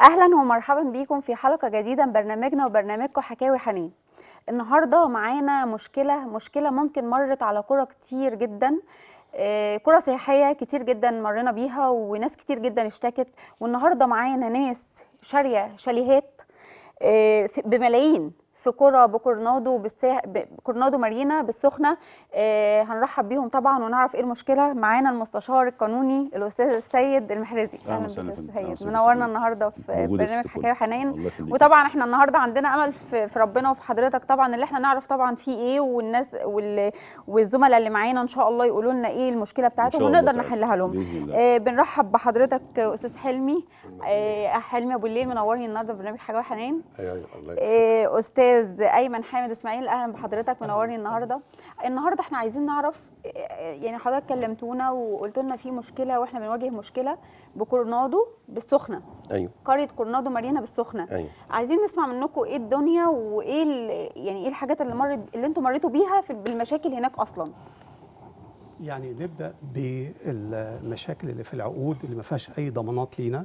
اهلا ومرحبا بيكم في حلقه جديده من برنامجنا وبرنامجكم حكاوي حنين النهارده معانا مشكله مشكله ممكن مرت على قرى كتير جدا آه، قرى سياحيه كتير جدا مرينا بيها وناس كتير جدا اشتكت والنهارده معانا ناس شاريه شاليهات آه، في- بملايين في قرى بكورنادو بالساح... بكورنادو مارينا بالسخنه آه هنرحب بيهم طبعا ونعرف ايه المشكله معانا المستشار القانوني الاستاذ السيد المحرزي أهلا بك وسهلا يا فندم. أستاذ أهلا سيد وسهلا منورنا فندم. النهارده في موجود يا برنامج ست حكايه وحنين الله يخليك. وطبعا احنا النهارده عندنا امل في, في ربنا وفي حضرتك طبعا اللي احنا نعرف طبعا في ايه والناس وال... والزملاء اللي معانا ان شاء الله يقولوا لنا ايه المشكله بتاعتهم شاء الله ونقدر تعالى. نحلها لهم بإذن الله. آه بنرحب بحضرتك استاذ حلمي آه حلمي ابو الليل منورني النهارده في برنامج حكايه وحنين ايوه ايوه الله يكرمك. آه، استاذ ايمن حامد اسماعيل اهلا بحضرتك منورني النهارده النهارده احنا عايزين نعرف آه، يعني حضرتك كلمتونا وقلت لنا في مشكله واحنا بنواجه مشكله بكورنادو بالسخنه ايوه قريه كورنادو مارينا بالسخنه ايوه عايزين نسمع منكم ايه الدنيا وايه ال- يعني ايه الحاجات اللي مرت اللي انتوا مريتوا بيها في بالمشاكل هناك اصلا يعني نبدا بالمشاكل اللي في العقود اللي ما فيهاش اي ضمانات لينا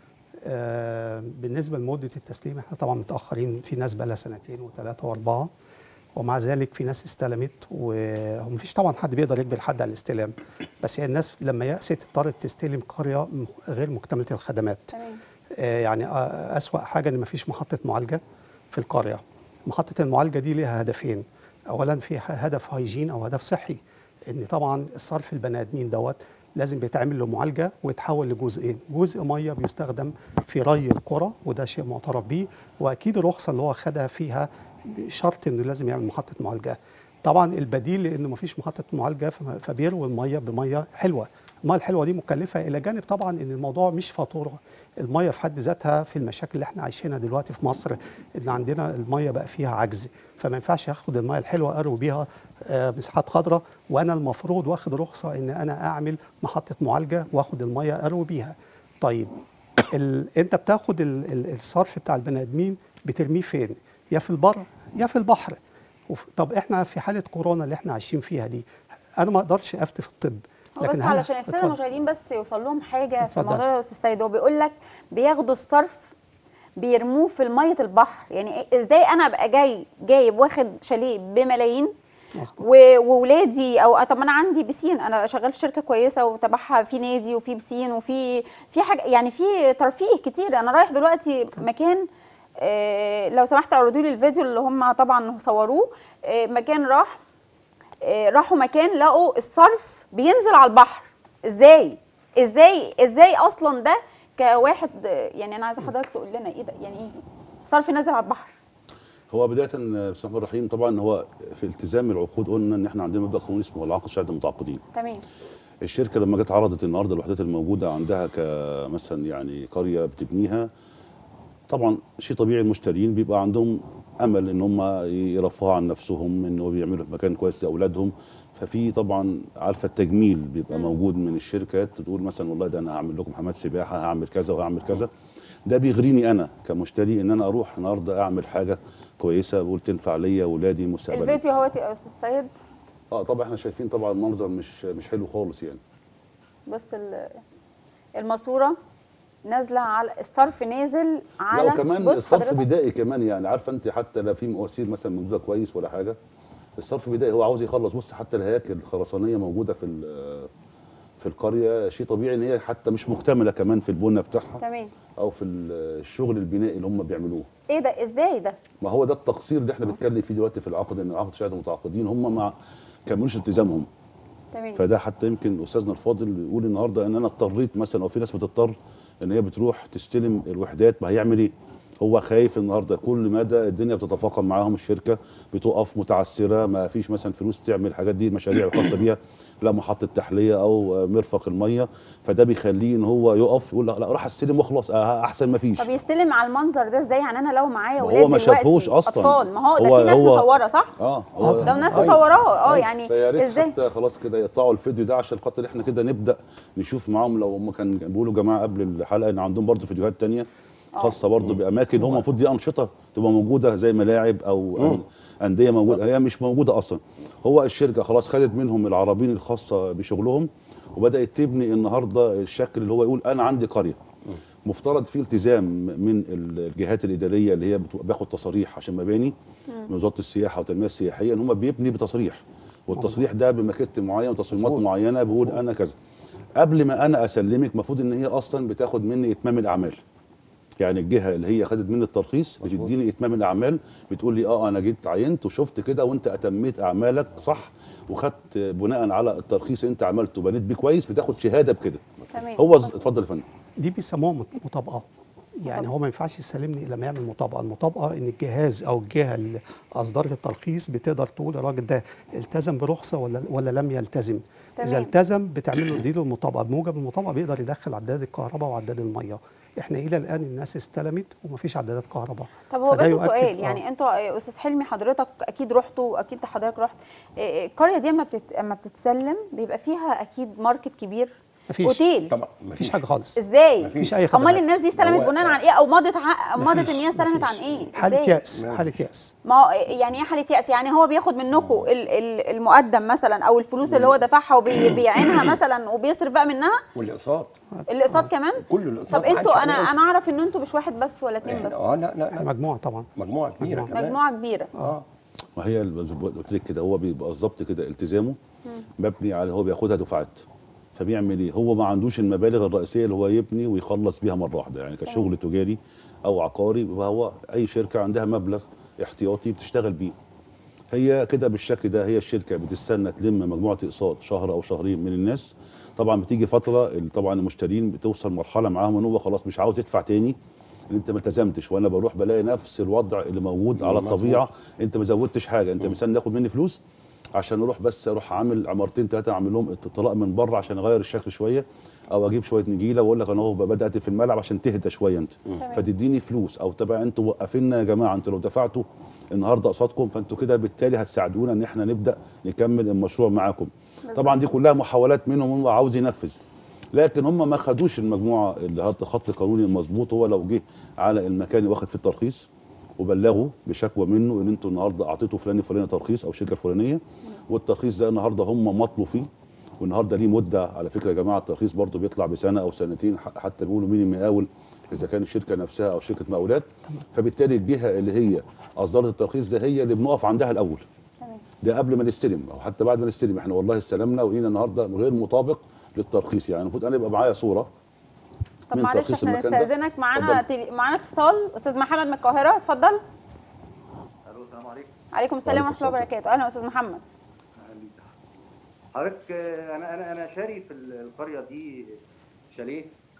آه، بالنسبه لمده التسليم احنا طبعا متاخرين في ناس بقى لها سنتين وثلاثه واربعه ومع ذلك في ناس استلمت ومفيش طبعا حد بيقدر يجبر حد على الاستلام بس هي الناس لما يأست اضطرت تستلم قريه م- غير مكتمله الخدمات تمام آه، يعني آه، أسوأ حاجة إن مفيش محطة معالجة في القرية محطة المعالجة دي ليها هدفين أولا في ه- هدف هايجين أو هدف صحي إن طبعا الصرف البني آدمين دوت لازم بيتعمل له معالجة ويتحول لجزئين جزء مية بيستخدم في ري القرى وده شيء معترف بيه وأكيد الرخصة اللي هو خدها فيها شرط إنه لازم يعمل محطة معالجة طبعا البديل لانه مفيش محطه معالجه فما- فبيروي الميه بميه حلوه الميه الحلوه دي مكلفه الى جانب طبعا ان الموضوع مش فاتوره الميه في حد ذاتها في المشاكل اللي احنا عايشينها دلوقتي في مصر ان عندنا الميه بقى فيها عجز فما ينفعش اخد الميه الحلوه اروي بيها آه، مساحات خضراء وانا المفروض واخد رخصه ان انا اعمل محطه معالجه واخد الميه اروي بيها طيب ال... انت بتاخد ال... ال- الصرف بتاع البني ادمين بترميه فين يا في البر يا في البحر وف... طب احنا في حاله كورونا اللي احنا عايشين فيها دي انا ما اقدرش افتي في الطب هو بس هل- علشان الساده اتفضل. المشاهدين بس يوصل لهم حاجه في اتفضل. الموضوع ده يا استاذ سيد هو بيقول لك بياخدوا الصرف بيرموه في ميه البحر يعني إيه- ازاي انا ابقى جاي جايب واخد شاليه بملايين مظبوط. و- وولادي او طب ما انا عندي بسين انا شغال في شركه كويسه وتبعها في نادي وفي بسين وفي في حاجه يعني في ترفيه كتير انا رايح دلوقتي مكان آه، لو سمحت اعرضوا لي الفيديو اللي هم طبعا صوروه آه، مكان راح آه، راحوا مكان لقوا الصرف بينزل على البحر ازاي ازاي ازاي اصلا ده كواحد آه، يعني انا عايزه حضرتك تقول لنا ايه ده يعني ايه صرف نازل على البحر هو بدايه بسم الله الرحمن الرحيم طبعا هو في التزام العقود قلنا ان احنا عندنا مبدا قانوني اسمه العقد شهاده المتعاقدين تمام الشركه لما جت عرضت النهارده الوحدات الموجوده عندها كمثلا يعني قريه بتبنيها طبعا شيء طبيعي المشترين بيبقى عندهم امل ان هم يرفعوا عن نفسهم ان هو بيعملوا في مكان كويس لاولادهم ففي طبعا عارفه التجميل بيبقى موجود من الشركات تقول مثلا والله ده انا هعمل لكم حمامات سباحه هعمل كذا وهعمل كذا ده بيغريني انا كمشتري ان انا اروح النهارده اعمل حاجه كويسه بقول تنفع ليا واولادي مستقبلا الفيديو اهوت يا استاذ سيد اه طبعا احنا شايفين طبعا المنظر مش مش حلو خالص يعني بص ال- الماسوره نازله على الصرف نازل على لا وكمان بص الصرف حضرتك. بدائي كمان يعني عارفه انت حتى لا في مواسير مثلا موجوده كويس ولا حاجه الصرف بدائي هو عاوز يخلص بص حتى الهياكل الخرسانيه موجوده في ال- في القريه شيء طبيعي ان هي حتى مش مكتمله كمان في البنى بتاعها تمام او في ال- الشغل البنائي اللي هم بيعملوه ايه ده ازاي ده ما هو ده التقصير اللي احنا بنتكلم فيه دلوقتي في العقد ان عقد شهاده المتعاقدين هم ما كملوش التزامهم تمام فده حتى يمكن استاذنا الفاضل يقول النهارده ان انا اضطريت مثلا او في ناس بتضطر ان هي بتروح تستلم الوحدات ما هيعمل ايه؟ هو خايف النهارده كل مدى الدنيا بتتفاقم معاهم الشركه بتقف متعثره ما فيش مثلا فلوس تعمل الحاجات دي المشاريع الخاصه بيها لا محطه تحليه او مرفق الميه فده بيخليه ان هو يقف يقول لا لا راح استلم واخلص آه، احسن ما فيش طب يستلم على المنظر ده ازاي يعني انا لو معايا ما هو ولاد ما دلوقتي شافهوش أصلاً. اطفال ما هو ده هو- في ناس هو- مصوره صح اه آه، ده ناس أيوة. مصوراه اه أيوة. يعني فيا ريت ازاي حتى خلاص كده يقطعوا الفيديو ده عشان خاطر احنا كده نبدا نشوف معاهم لو هم كان بيقولوا جماعه قبل الحلقه ان عندهم برضه فيديوهات تانية خاصه برضه باماكن هم المفروض دي انشطه تبقى موجوده زي ملاعب او أن- انديه موجوده هي مش موجوده اصلا هو الشركه خلاص خدت منهم العرابين الخاصه بشغلهم وبدات تبني النهارده الشكل اللي هو يقول انا عندي قريه مفترض في التزام من الجهات الاداريه اللي هي بتبقى باخد تصاريح عشان مباني من وزاره السياحه والتنميه السياحيه ان هم بيبني بتصريح والتصريح ده بماكيت معين وتصميمات مظبوط. معينه بيقول انا كذا قبل ما انا اسلمك المفروض ان هي اصلا بتاخد مني اتمام الاعمال يعني الجهه اللي هي خدت مني الترخيص بتديني اتمام الاعمال بتقول لي اه انا جيت عينت وشفت كده وانت اتميت اعمالك صح وخدت بناء على الترخيص انت عملته بنيت بيه كويس بتاخد شهاده بكده تمام هو ز- اتفضل يا فندم دي بيسموها مط- مطابقه يعني مطابقة. هو ما ينفعش يسلمني الا لما يعمل مطابقه المطابقه ان الجهاز او الجهه اللي اصدرت الترخيص بتقدر تقول الراجل ده التزم برخصه ولا ولا لم يلتزم اذا تمام. التزم بتعمل له ديله المطابقه بموجب المطابقه بيقدر يدخل عداد الكهرباء وعداد الميه احنا الى الان الناس استلمت ومفيش عدادات كهرباء طب هو فده بس يؤكد- سؤال آه. يعني انتوا آه، استاذ حلمي حضرتك اكيد رحتوا اكيد حضرتك رحت آه، القريه دي اما بتت... اما بتتسلم بيبقى فيها اكيد ماركت كبير مفيش. اوتيل طبعا مفيش حاجه خالص ازاي مفيش أي امال خدمات. الناس دي استلمت هو- بناء عن ايه او مضت ع... مضت مفيش- ان هي استلمت عن مفيش. ايه حاله إزاي؟ يأس حاله يأس ما هو يعني ايه حاله يأس يعني هو بياخد منكم ال- ال- المقدم مثلا او الفلوس اللي هو دفعها وبيعينها مثلا وبيصرف بقى منها والاقساط الاقساط كمان كل الاقساط طب محدش انتوا انا عليه انا قسط. اعرف ان انتوا مش واحد بس ولا اتنين احنا بس اه لا لا لا مجموعه طبعا مجموعه كبيره مجموعة. كمان مجموعه كبيره اه ما هي ال- زي ما قلت لك كده هو بيبقى بالظبط كده التزامه مبني على هو بياخدها دفعات فبيعمل ايه هو ما عندوش المبالغ الرئيسيه اللي هو يبني ويخلص بيها مره واحده يعني كشغل تجاري او عقاري يبقى هو اي شركه عندها مبلغ احتياطي بتشتغل بيه هي كده بالشكل ده هي الشركه بتستنى تلم مجموعه اقساط شهر او شهرين من الناس طبعا بتيجي فتره ال- طبعا المشترين بتوصل مرحله معاهم ان هو خلاص مش عاوز يدفع تاني ان انت ما التزمتش وانا بروح بلاقي نفس الوضع اللي موجود على مظبوط. الطبيعه انت ما زودتش حاجه انت مستني تاخد مني فلوس عشان اروح بس اروح عامل عمارتين ثلاثه اعمل لهم طلاق من بره عشان اغير الشكل شويه او اجيب شويه نجيله واقول لك انا اهو بدات في الملعب عشان تهدى شويه انت فتديني فلوس او تبقى انتوا موقفيننا يا جماعه انتوا لو دفعتوا النهارده قسطكم فانتوا كده بالتالي هتساعدونا ان احنا نبدا نكمل المشروع معاكم طبعا دي كلها محاولات منهم هو عاوز ينفذ لكن هم ما خدوش المجموعه اللي هات خط القانوني المظبوط هو لو جه على المكان اللي واخد فيه الترخيص وبلغوا بشكوى منه ان انتوا النهارده اعطيتوا فلان الفلاني ترخيص او الشركه الفلانيه والترخيص ده النهارده هم مطلوا فيه والنهارده ليه مده على فكره يا جماعه الترخيص برضو بيطلع بسنه او سنتين ح- حتى بيقولوا مين المقاول اذا كان الشركه نفسها او شركه مقاولات فبالتالي الجهه اللي هي اصدرت الترخيص ده هي اللي بنقف عندها الاول تمام ده قبل ما نستلم او حتى بعد ما نستلم احنا والله استلمنا ولقينا النهارده غير مطابق للترخيص يعني المفروض انا يبقى معايا صوره طب من معلش ترخيص احنا المكان ده. نستاذنك معانا اتفضل. تلي... معانا اتصال استاذ محمد من القاهره اتفضل الو السلام عليكم عليكم السلام وعليكم ورحمه الله السلام. وبركاته اهلا استاذ محمد حضرتك آه، انا انا انا شاري في ال- القريه دي شاليه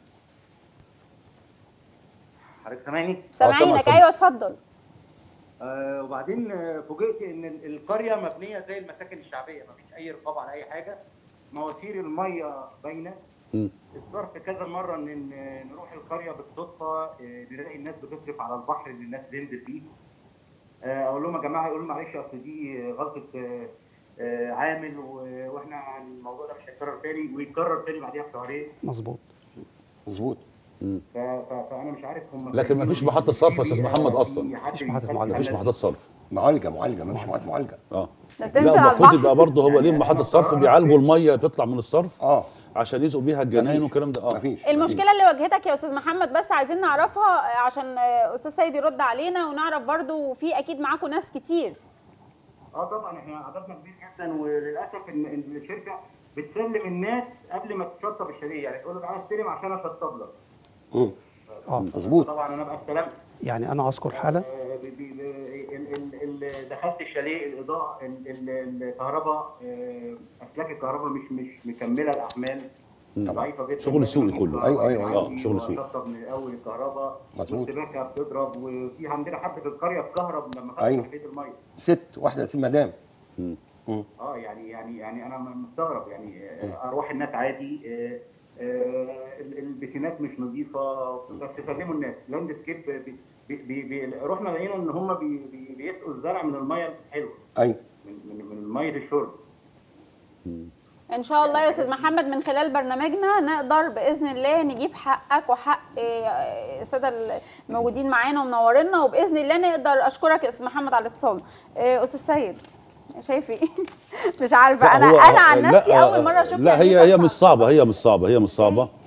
حضرتك سامعني سامعينك سامعك، ايوه اتفضل آه وبعدين آه، فوجئت ان ال- القريه مبنيه زي المساكن الشعبيه ما فيش اي رقابه على اي حاجه مواسير الميه باينه مم. اتصرت كذا مره ان إن نروح القريه بالصدفه آه، نلاقي الناس بتصرف على البحر اللي الناس تنزل فيه آه، اقول لهم يا جماعه يقولوا معلش اصل دي غلطه آه، آه، عامل و- واحنا الموضوع ده مش هيتكرر تاني ويتكرر تاني بعديها بشهرين مظبوط مظبوط ف- ف- فانا مش عارف هم لكن مفيش محطة صرف يا أستاذ محمد أصلاً. مفيش محطة معالجة. مفيش محطات صرف معالجه معالجه ما فيش معالجه معالجه اه ده بتنزل لا على المفروض البحر. يبقى برضه هو ليه محطه صرف بيعالجوا الميه بتطلع من الصرف اه عشان يسقوا بيها الجناين مفيش. والكلام ده اه مفيش المشكله اللي واجهتك يا استاذ محمد بس عايزين نعرفها عشان آه، استاذ سيد يرد علينا ونعرف برضو في اكيد معاكم ناس كتير اه طبعا احنا عددنا كبير جدا وللاسف ان إن الشركه بتسلم الناس قبل ما تشطب الشاليه يعني تقول له تعالى استلم عشان اشطب لك مم. اه مظبوط طبعا انا بقى استلمت يعني انا اذكر حاله آه، بي- بي- بي- ال- ال- ال- دخلت الشاليه الاضاءه ال- ال- الكهرباء آه، اسلاك الكهرباء مش مش مكمله الاحمال ضعيفه جدا شغل سوقي كله. أيوة، أيوة، أيوة. آه، شغل سوقي. شطب من الاول الكهرباء مظبوط. والسباكه بتضرب وفي عندنا حد في القريه اتكهرب لما خد أيوة. تحليه الميه ست واحده ست مدام اه يعني يعني يعني انا مستغرب يعني آه، ارواح الناس عادي آه، آه، ال- البسينات مش نظيفه بس سلموا الناس لاند سكيب بي بي بي بي رحنا لقينا ان هم بي بي بيسقوا الزرع من الميه الحلوه ايوه من من من ميه الشرب ان شاء الله يا استاذ محمد من خلال برنامجنا نقدر باذن الله نجيب حقك وحق آه، الساده الموجودين معانا ومنورينا وباذن الله نقدر اشكرك يا استاذ محمد على الاتصال آه، استاذ سيد شايف ايه مش عارفه لا، انا هو- انا عن لا، نفسي آه، اول مره اشوف لا يعني هي إيه هي صفحة. مش صعبه هي مش صعبه هي مش صعبه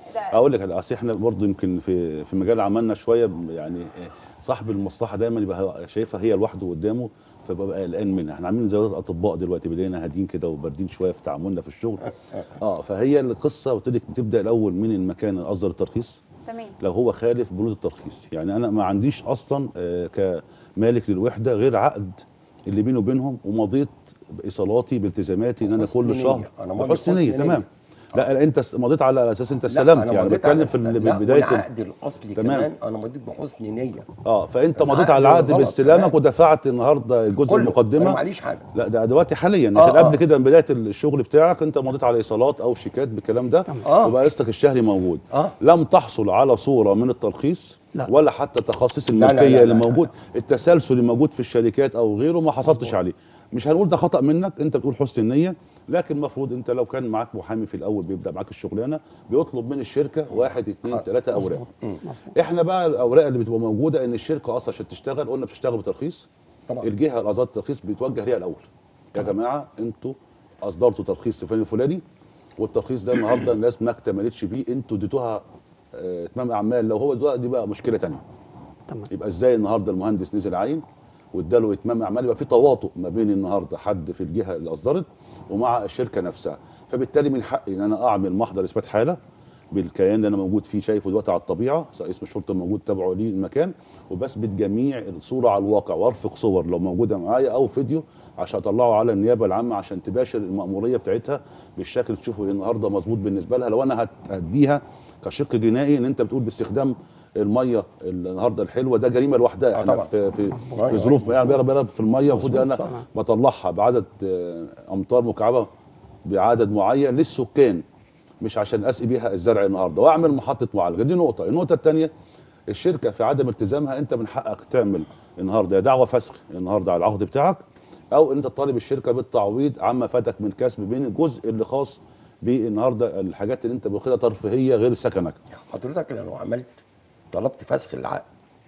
ده اقول لك اصل احنا برضه يمكن في في مجال عملنا شويه يعني صاحب المصلحه دايما يبقى هو شايفها هي لوحده قدامه فببقى قلقان منها احنا عاملين زي الاطباء دلوقتي بدينا هادين كده وباردين شويه في تعاملنا في الشغل اه فهي القصه قلت لك بتبدا الاول من المكان اللي اصدر الترخيص تمام لو هو خالف بنود الترخيص يعني انا ما عنديش اصلا آه، كمالك للوحده غير عقد اللي بيني وبينهم ومضيت بايصالاتي بالتزاماتي ان انا بحسن كل نية. شهر أنا ماضي بحسن نيه بحسن تمام نية. لا لا، انت س- مضيت على اساس انت لا، استلمت أنا يعني مضيت بتكلم على في ال- لا، بدايه ال- والعقد الاصلي تمام. كمان انا مضيت بحسن نيه اه فانت مضيت العقد على العقد غلط باستلامك كمان. ودفعت النهارده الجزء كله. المقدمه أنا معليش حاجه لا ده دلوقتي حاليا آه، لكن قبل آه. كده من بدايه الشغل بتاعك انت مضيت على ايصالات او شيكات بالكلام ده آه. وبقى قسطك الشهري موجود آه. لم تحصل على صوره من الترخيص لا. ولا حتى تخصص لا، لا، الملكيه لا، اللي لا، لا. موجود التسلسل اللي موجود في الشركات او غيره ما حصلتش عليه مش هنقول ده خطا منك انت بتقول حسن النيه لكن المفروض انت لو كان معاك محامي في الاول بيبدا معاك الشغلانه بيطلب من الشركه واحد اثنين ثلاثه اوراق مظبوط مظبوط احنا بقى الاوراق اللي بتبقى موجوده ان الشركه اصلا عشان تشتغل قلنا بتشتغل بترخيص طبعا. الجهه اللي اصدرت الترخيص بيتوجه ليها الاول يا جماعه انتوا اصدرتوا ترخيص لفلان الفلاني والترخيص ده النهارده الناس ما اكتملتش بيه انتوا اديتوها آه، اتمام اعمال لو هو ده دي بقى مشكله ثانيه تمام يبقى ازاي النهارده المهندس نزل عين واداله اتمام اعمال يبقى في تواطؤ ما بين النهارده حد في الجهه اللي اصدرت ومع الشركه نفسها فبالتالي من حقي ان انا اعمل محضر اثبات حاله بالكيان اللي انا موجود فيه شايفه دلوقتي على الطبيعه سواء اسم الشرطه موجود تبعه ليه المكان وبثبت جميع الصوره على الواقع وارفق صور لو موجوده معايا او فيديو عشان اطلعه على النيابه العامه عشان تباشر الماموريه بتاعتها بالشكل اللي تشوفه النهارده مظبوط بالنسبه لها لو انا هت- هديها كشق جنائي ان انت بتقول باستخدام الميه النهارده الحلوه ده جريمه لوحدها آه احنا طبعا. في في, مظبوط. في ظروف يعني بيرى بيرى في الميه المفروض مظبوط، انا صح. بطلعها بعدد آه، امتار مكعبه بعدد معين للسكان مش عشان اسقي بيها الزرع النهارده واعمل محطه معالجه دي نقطه النقطه الثانيه الشركه في عدم التزامها انت من حقك تعمل النهارده يا دعوه فسخ النهارده على العقد بتاعك او انت تطالب الشركه بالتعويض عما فاتك من كسب بين الجزء اللي خاص بالنهارده الحاجات اللي انت واخدها ترفيهيه غير سكنك حضرتك لو عملت طلبت فسخ العقد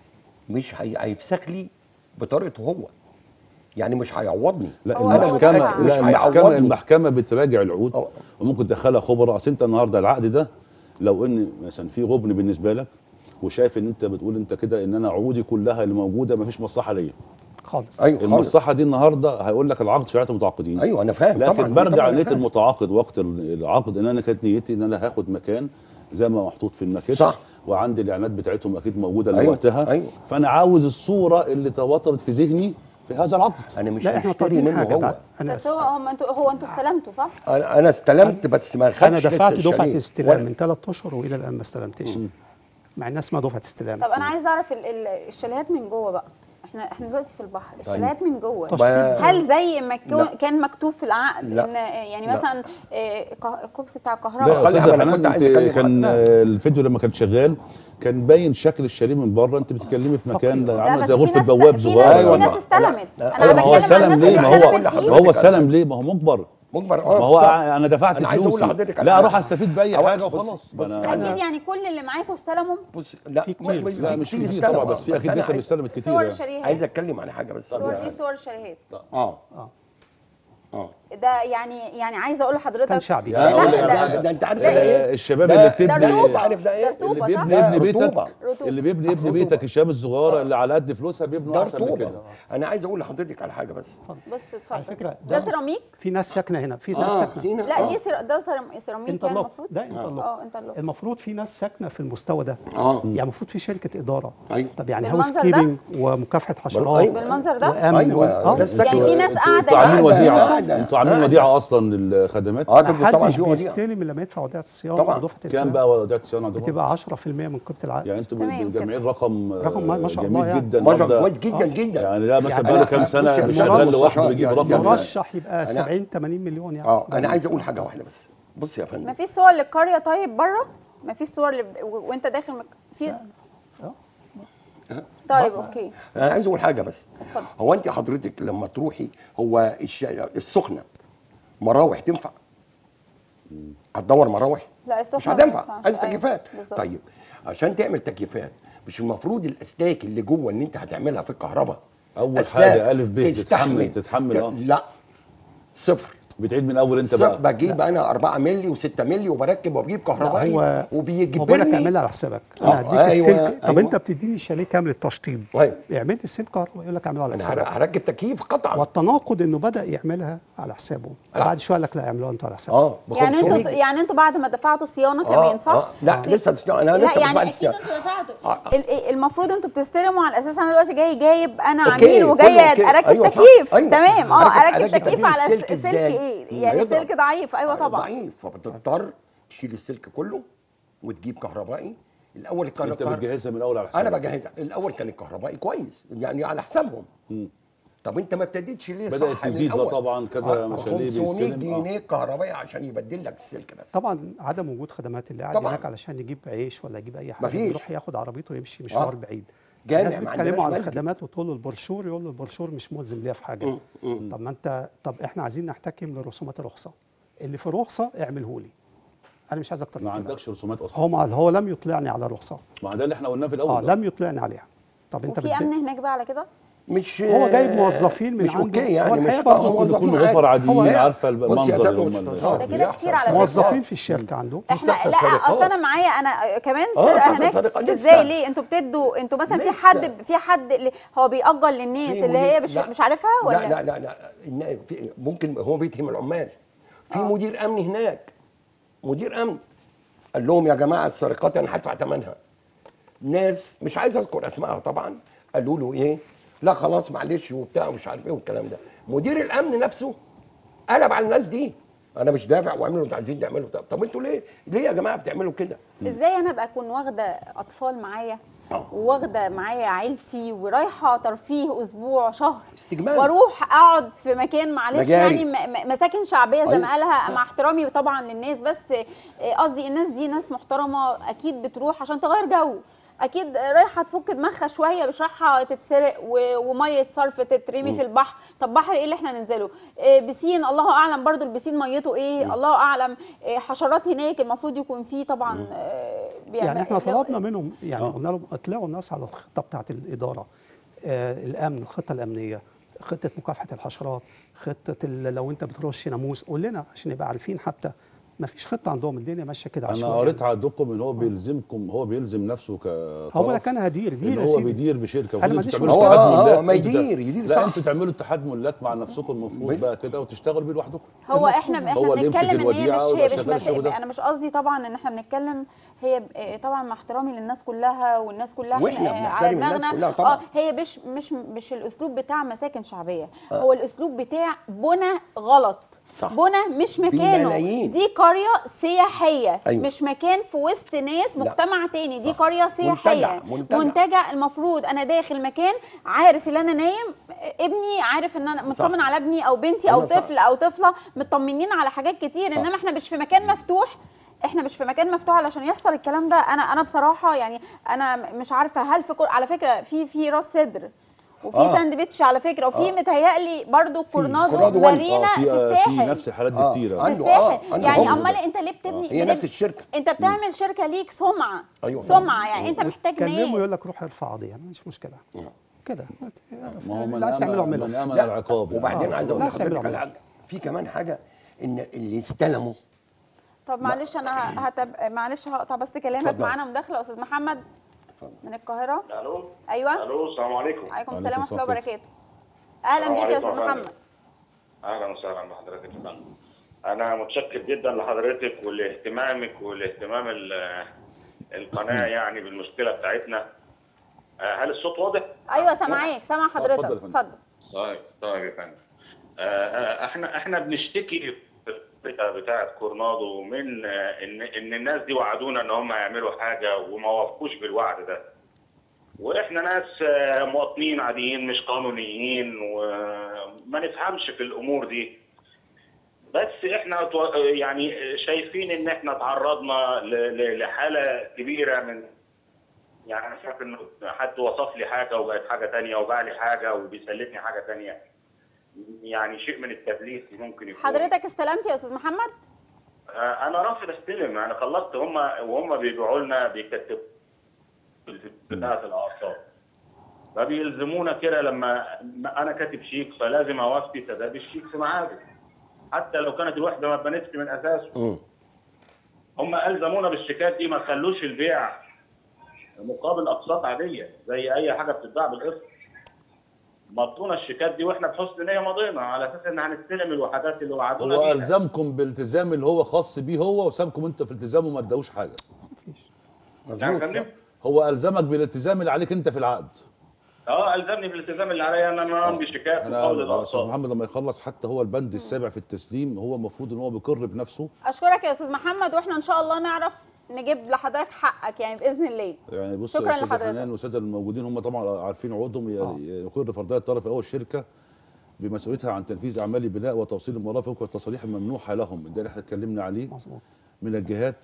مش هي- هيفسخ لي بطريقته هو يعني مش هيعوضني لا هو أنا المحكمه متأكد مش لا المحكمه هيعوضني. المحكمه بتراجع العقود أه. وممكن تدخلها خبراء اصل انت النهارده العقد ده لو ان مثلا في غبن بالنسبه لك وشايف ان انت بتقول انت كده ان انا عقودي كلها اللي موجوده مفيش مصلحه ليا خالص ايوه خالص. المصلحه دي النهارده هيقول لك العقد شريعه المتعاقدين ايوه انا فاهم لكن طبعا برجع طبعاً نيه فاهم. المتعاقد وقت العقد ان انا كانت نيتي ان انا هاخد مكان زي ما محطوط في الماكيت صح. وعندي الاعلانات بتاعتهم اكيد موجوده أيوة، لوقتها أيوة. فانا عاوز الصوره اللي تواترت في ذهني في هذا العقد انا مش لا احنا هشتري طالبين منه حاجه هو بقى انا بس هو هم انتوا هو انتوا استلمتوا صح؟ انا انا استلمت بس ما خدش انا لسه دفعت دفعه الشاليه. استلام ولا- من ثلاث اشهر والى الان ما استلمتش مع الناس اسمها دفعه استلام طب انا عايز اعرف ال- ال- الشاليهات من جوه بقى احنا احنا دلوقتي في البحر الشاليهات من جوه تشطيب. هل زي ما كو- لا. كان مكتوب في العقد لا. ان يعني لا. مثلا آه، ك- الكوبس بتاع لا الكهرباء يا أقل استاذ حاجة أنا حنان كنت عايز انت أتكلم كان عنها. آه، الفيديو لما كان شغال كان باين شكل الشاليه من بره انت بتتكلمي في مكان لا، عامل بس زي في غرفه ناس- بواب في صغير ناس- أيوة في ناس صح. استلمت لا، انا ايوه ما هو بتكلم عن استلم الناس ليه اللي ما هو استلمت فيه. ما هو حضرتك استلم ليه ما هو مجبر مجبر ما هو صح. انا دفعت أنا عايز أقول فلوسي لحضرتك على لا حاجة. اروح استفيد باي أو- حاجه بص- وخلاص بص، ما أنا- يعني- اكيد يعني كل اللي معاكوا استلموا بص لا في كتير. ما- لا مش كتير كتير استلم. طبعا بس في اكيد أنا لسه عايز- بيستلم كتير صور يعني. الشاليهات عايز اتكلم على حاجه بس صور دي صور الشاليهات اه اه اه ده يعني يعني عايزه اقول لحضرتك كان شعبي لا، لا، أقول لك لا، على ده- حاجة. ده انت عارف ده ده إيه؟ ايه؟ الشباب ده- اللي ده بتبني رطوبة. انت عارف ده ده ايه؟ رطوبة. اللي صح؟ بيبني لا، ابن بيتك رطوبة. رطوبة. اللي بيبني ابن رطوبة. بيتك الشباب الصغيره اللي على قد فلوسها بيبنوا ده احسن من رطوبه كده انا عايز اقول لحضرتك على حاجه بس بص اتفضل على فكرة ده ده- سيراميك في ناس ساكنه هنا في ناس اه ساكنه هنا لا آه. دي سير... ده سيرام- سيراميك يعني انترلوك المفروض ده انترلوك اه انترلوك المفروض في ناس ساكنه في المستوى ده اه يعني المفروض في شركه اداره أيوة. طب يعني بالمنظر هاوس ده؟ كيبنج ومكافحه حشرات أيوة. بالمنظر ده وامن أيوة، و- اه ده السكن. يعني في ناس انتوا- قاعدة انتوا عاملين قاعدة، وديعه قاعدة. انتوا عاملين قاعدة. وديعه اصلا للخدمات اه طب طبعا محدش في وديعه بيستلم الا لما يدفع وديعه الصيانه طبعاً. ودفعه كام السلام بقى وديعه الصيانه عندكم؟ بتبقى 10% من قيمه العقد يعني انتوا تمام كده. مجمعين رقم رقم ما- ما شاء جميل الله يعني. جدا ما شاء النهاردة. الله كويس جدا جدا يعني لا مثلا يعني بقى له أنا- كام بص سنه يا شغال مرشح لوحده بيجيب يا- رقم يا- مرشح يبقى أنا- 70 80 مليون يعني اه انا عايز اقول حاجه واحده بس بص يا فندم ما فيش صور للقريه طيب بره ما فيش صور ل... و... وانت داخل مك... في آه. طيب اوكي انا عايز اقول حاجه بس اتفضل. هو انت حضرتك لما تروحي هو الش... السخنه مراوح تنفع هتدور مراوح لا السخنة مش ما هتنفع تنفعش. عايز أيوة، تكييفات بالظبط. طيب عشان تعمل تكييفات مش المفروض الاسلاك اللي جوه ان انت هتعملها في الكهرباء أول أسلاك حاجة ألف ب تستحمل تتحمل- تتحمل، آه. لا صفر بتعيد من اول انت صح، بقى بجيب انا 4 مللي و6 مللي وبركب واجيب كهربائي هو- هو بقول لك وبيجبرني اعملها على حسابك آه، انا هديك أيوة، السلك طب أيوة. انت بتديني شاليه كامل التشطيب أيوة. اعمل لي السلك كهرباء يقول لك اعملها على انا حسابك هر- هركب تكييف قطعا والتناقض انه بدا يعملها على حسابه على بعد حساب. شويه قال لك لا اعملوها انتوا على حسابك اه ب يعني 500 انتوا يعني انتوا بعد ما دفعتوا صيانه آه، كمان صح؟ آه. لا لسه انا لا لسه يعني بدفع اكيد الصيانة. انتوا دفعتوا آه. ال- ال- المفروض انتوا بتستلموا على اساس انا دلوقتي جاي جايب انا أوكي، عميل كله وجايه أوكي. اركب أيوة صح. تكييف أيوة. تمام اه أركب- اركب أركب تكييف تكييف على السلك س- سلك إزاي؟ ايه مم، يعني هيضرب. سلك ضعيف ايوه طبعا ضعيف فبتضطر تشيل السلك كله وتجيب كهربائي الاول انت الكهربائي بتجهزها من الاول على حسابك انا بجهز الاول كان الكهربائي كويس يعني على حسابهم مم. طب انت ما ابتديتش ليه بدأت صح من تزيد بقى الأول؟ طبعا كذا آه، مشاريع 500 بيستلم، آه. جنيه كهربائي عشان يبدل لك السلك بس طبعا عدم وجود خدمات اللي قاعد طبعاً. هناك علشان يجيب عيش ولا يجيب اي حاجه مفيش. يروح ياخد عربيته ويمشي مشوار بعيد جامع، الناس ما بيتكلموا عندناش عن مسجد. الخدمات وتقول له البروشور يقول له البروشور مش ملزم ليا في حاجه طب ما انت طب احنا عايزين نحتكم لرسومات الرخصه اللي في رخصه اعمله لي انا مش عايز اكتر ما من كده عندكش رسومات اصلا هو ما هو لم يطلعني على رخصه ما ده اللي احنا قلناه في الاول اه بقى. لم يطلعني عليها طب انت وفي بتد- امن هناك بقى على كده مش هو جايب موظفين من مش عنده. اوكي هو يعني مش الحقيقة برضه آه، ممكن موظفين يكونوا عادي. غفر عاديين هو- عارفه بص يا المنظر ساتر اللي هم ومستشار. ده كده بيحصل كتير على فكرة. موظفين في الشركه عنده احنا بتحصل لا سرقات. اصل انا معايا انا كمان آه، سرقه بتحصل هناك سرقة لسه. ازاي ليه انتوا بتدوا انتوا مثلا في لسه. حد في حد اللي هو بيأجر للناس في اللي هي مدير- مش لا. مش عارفها ولا لا لا لا لا إن- في ممكن هو بيتهم العمال في مدير امن هناك مدير امن قال لهم يا جماعه السرقات انا هدفع ثمنها ناس مش عايز اذكر اسمائها طبعا قالوا له ايه لا خلاص معلش وبتاع ومش عارف ايه والكلام ده مدير الامن نفسه قلب على الناس دي انا مش دافع واعملوا اللي انتوا عايزين تعملوا طب, طب انتوا ليه ليه يا جماعه بتعملوا كده ازاي انا ابقى اكون واخده اطفال معايا آه. وواخده معايا عيلتي ورايحه ترفيه اسبوع شهر استجمام. واروح اقعد في مكان معلش مجاري. يعني م- م- مساكن شعبيه زي أيوة. ما قالها مع احترامي طبعا للناس بس آه، قصدي الناس دي ناس محترمه اكيد بتروح عشان تغير جو اكيد رايحه تفك دماغها شويه مش رايحه تتسرق و- وميه صرف تترمي في البحر طب بحر ايه اللي احنا ننزله آه، بسين الله اعلم برضو البسين ميته ايه الله اعلم آه، حشرات هناك المفروض يكون فيه طبعا آه، بيعمل- يعني احنا لو- طلبنا منهم يعني آه. قلنا لهم اطلعوا الناس على الخطه بتاعت الاداره آه الامن الخطه الامنيه خطه مكافحه الحشرات خطه ال- لو انت بترش ناموس قول لنا عشان نبقى عارفين حتى ما فيش خطه عندهم الدنيا ماشيه كده انا عشوائي قريت عندكم ان هو بيلزمكم هو بيلزم نفسه كطرف هو لك انا هدير دير ان يا هو سيدي. بيدير بشركه أنا المفروض ما انتوا عنديش تعملوا مشكلة. اتحاد آه، ملاك ما أنتوا يدير- ده- يدير لا صح. انتوا تعملوا اتحاد ملاك مع نفسكم المفروض بي- بقى كده وتشتغلوا بيه لوحدكم هو احنا احنا هو اللي يمسك بنتكلم ان هي الوديعة مش ويبقى هي مش شغال الشغل مسائل ده. انا مش قصدي طبعا ان احنا بنتكلم هي ب- آه، طبعا مع احترامي للناس كلها والناس كلها وإحنا آه، بنحترم الناس دماغنا. كلها طبعاً. اه هي مش مش مش الاسلوب بتاع مساكن شعبيه هو الاسلوب بتاع بنى غلط صح. بنى مش مكانه بملايين. دي قريه سياحيه أيوة. مش مكان في وسط ناس لا. مجتمع تاني دي صح. قريه سياحيه منتجع- منتجع. منتجع المفروض انا داخل مكان عارف ان انا نايم ابني عارف ان انا مطمن على ابني او بنتي او أيوة صح. طفل او طفله مطمنين على حاجات كتير صح. انما احنا مش في مكان مفتوح احنا مش في مكان مفتوح علشان يحصل الكلام ده انا انا بصراحه يعني انا مش عارفه هل في كل على فكره في في راس صدر وفي آه. ساندوتش على فكره وفي آه. متهيألي برضو كورنادو كورنادو وان. مارينا اه في في آه، في الساحل نفس الحالات دي آه. كتيره في عنده- الساحل عنده يعني هم امال ده. انت ليه بتبني هي بنب- نفس الشركه انت بتعمل شركه ليك سمعه أيوة. سمعه يعني انت محتاج كلمه ناس يقول لك روح ارفع قضيه مش مشكله كده ما هو من اللي عايز تعمله امن اعمله من امن لا، العقاب يعني. وبعدين آه. عايز اقول لا، لحضرتك سيبنا على حاجه في كمان حاجه ان اللي استلموا طب معلش انا هتب... معلش هقطع بس كلامك اتفضل. معانا مداخله استاذ محمد اتفضل. من القاهره الو ايوه الو السلام عليكم عليكم وعليكم السلام ورحمه الله السلام. وبركاته اهلا السلام بيك يا عليكم استاذ يا فندم. محمد اهلا وسهلا بحضرتك يا فندم انا متشكر جدا لحضرتك ولاهتمامك ولاهتمام ال- القناه يعني بالمشكله بتاعتنا آه، هل الصوت واضح؟ ايوه سامعاك سامع حضرتك اتفضل يا فندم. اتفضل طيب طيب يا فندم آه، آه، احنا احنا بنشتكي في الفئة بتاعه كورنادو من آه، ان ان الناس دي وعدونا ان هم هيعملوا حاجه وما وافقوش بالوعد ده واحنا ناس آه، مواطنين عاديين مش قانونيين وما نفهمش في الامور دي بس احنا تو- يعني شايفين ان احنا تعرضنا ل- ل- لحاله كبيره من يعني انا شايف انه حد وصف لي حاجه وبقت حاجه تانية وباع لي حاجه وبيسلفني حاجه تانية يعني شيء من التدليس ممكن يكون حضرتك استلمت يا استاذ محمد آه، انا رافض استلم انا خلصت هم وهم بيبيعوا لنا بيكتبوا بتاعه الاعصاب فبيلزمونا كده لما ما انا كاتب شيك فلازم اوفي سداد الشيك في ميعاده حتى لو كانت الوحده ما اتبنتش من اساسه مم. هم الزمونا بالشيكات دي ما خلوش البيع مقابل اقساط عاديه زي اي حاجه بتتباع بالقسط مضونا الشيكات دي واحنا بحسن نيه مضينا على اساس ان هنستلم الوحدات اللي وعدونا هو بيها. الزمكم بالتزام اللي هو خاص بيه هو وسابكم انت في التزامه وما اداهوش حاجه يعني مظبوط فاهمني؟ هو الزمك بالالتزام اللي عليك انت في العقد اه الزمني بالالتزام اللي عليا انا ما امضي شيكات انا مقابل استاذ الاقساط محمد لما يخلص حتى هو البند السابع في التسليم هو المفروض ان هو بيقر بنفسه اشكرك يا استاذ محمد واحنا ان شاء الله نعرف نجيب لحضرتك حقك يعني باذن الله يعني بص شكراً يا استاذ لحضرتك. حنان والساده الموجودين هم طبعا عارفين عقودهم ي- آه. يقر فرديه الطرف الاول الشركه بمسؤوليتها عن تنفيذ اعمال البناء وتوصيل المرافق والتصاريح الممنوحه لهم ده اللي احنا اتكلمنا عليه مظبوط من الجهات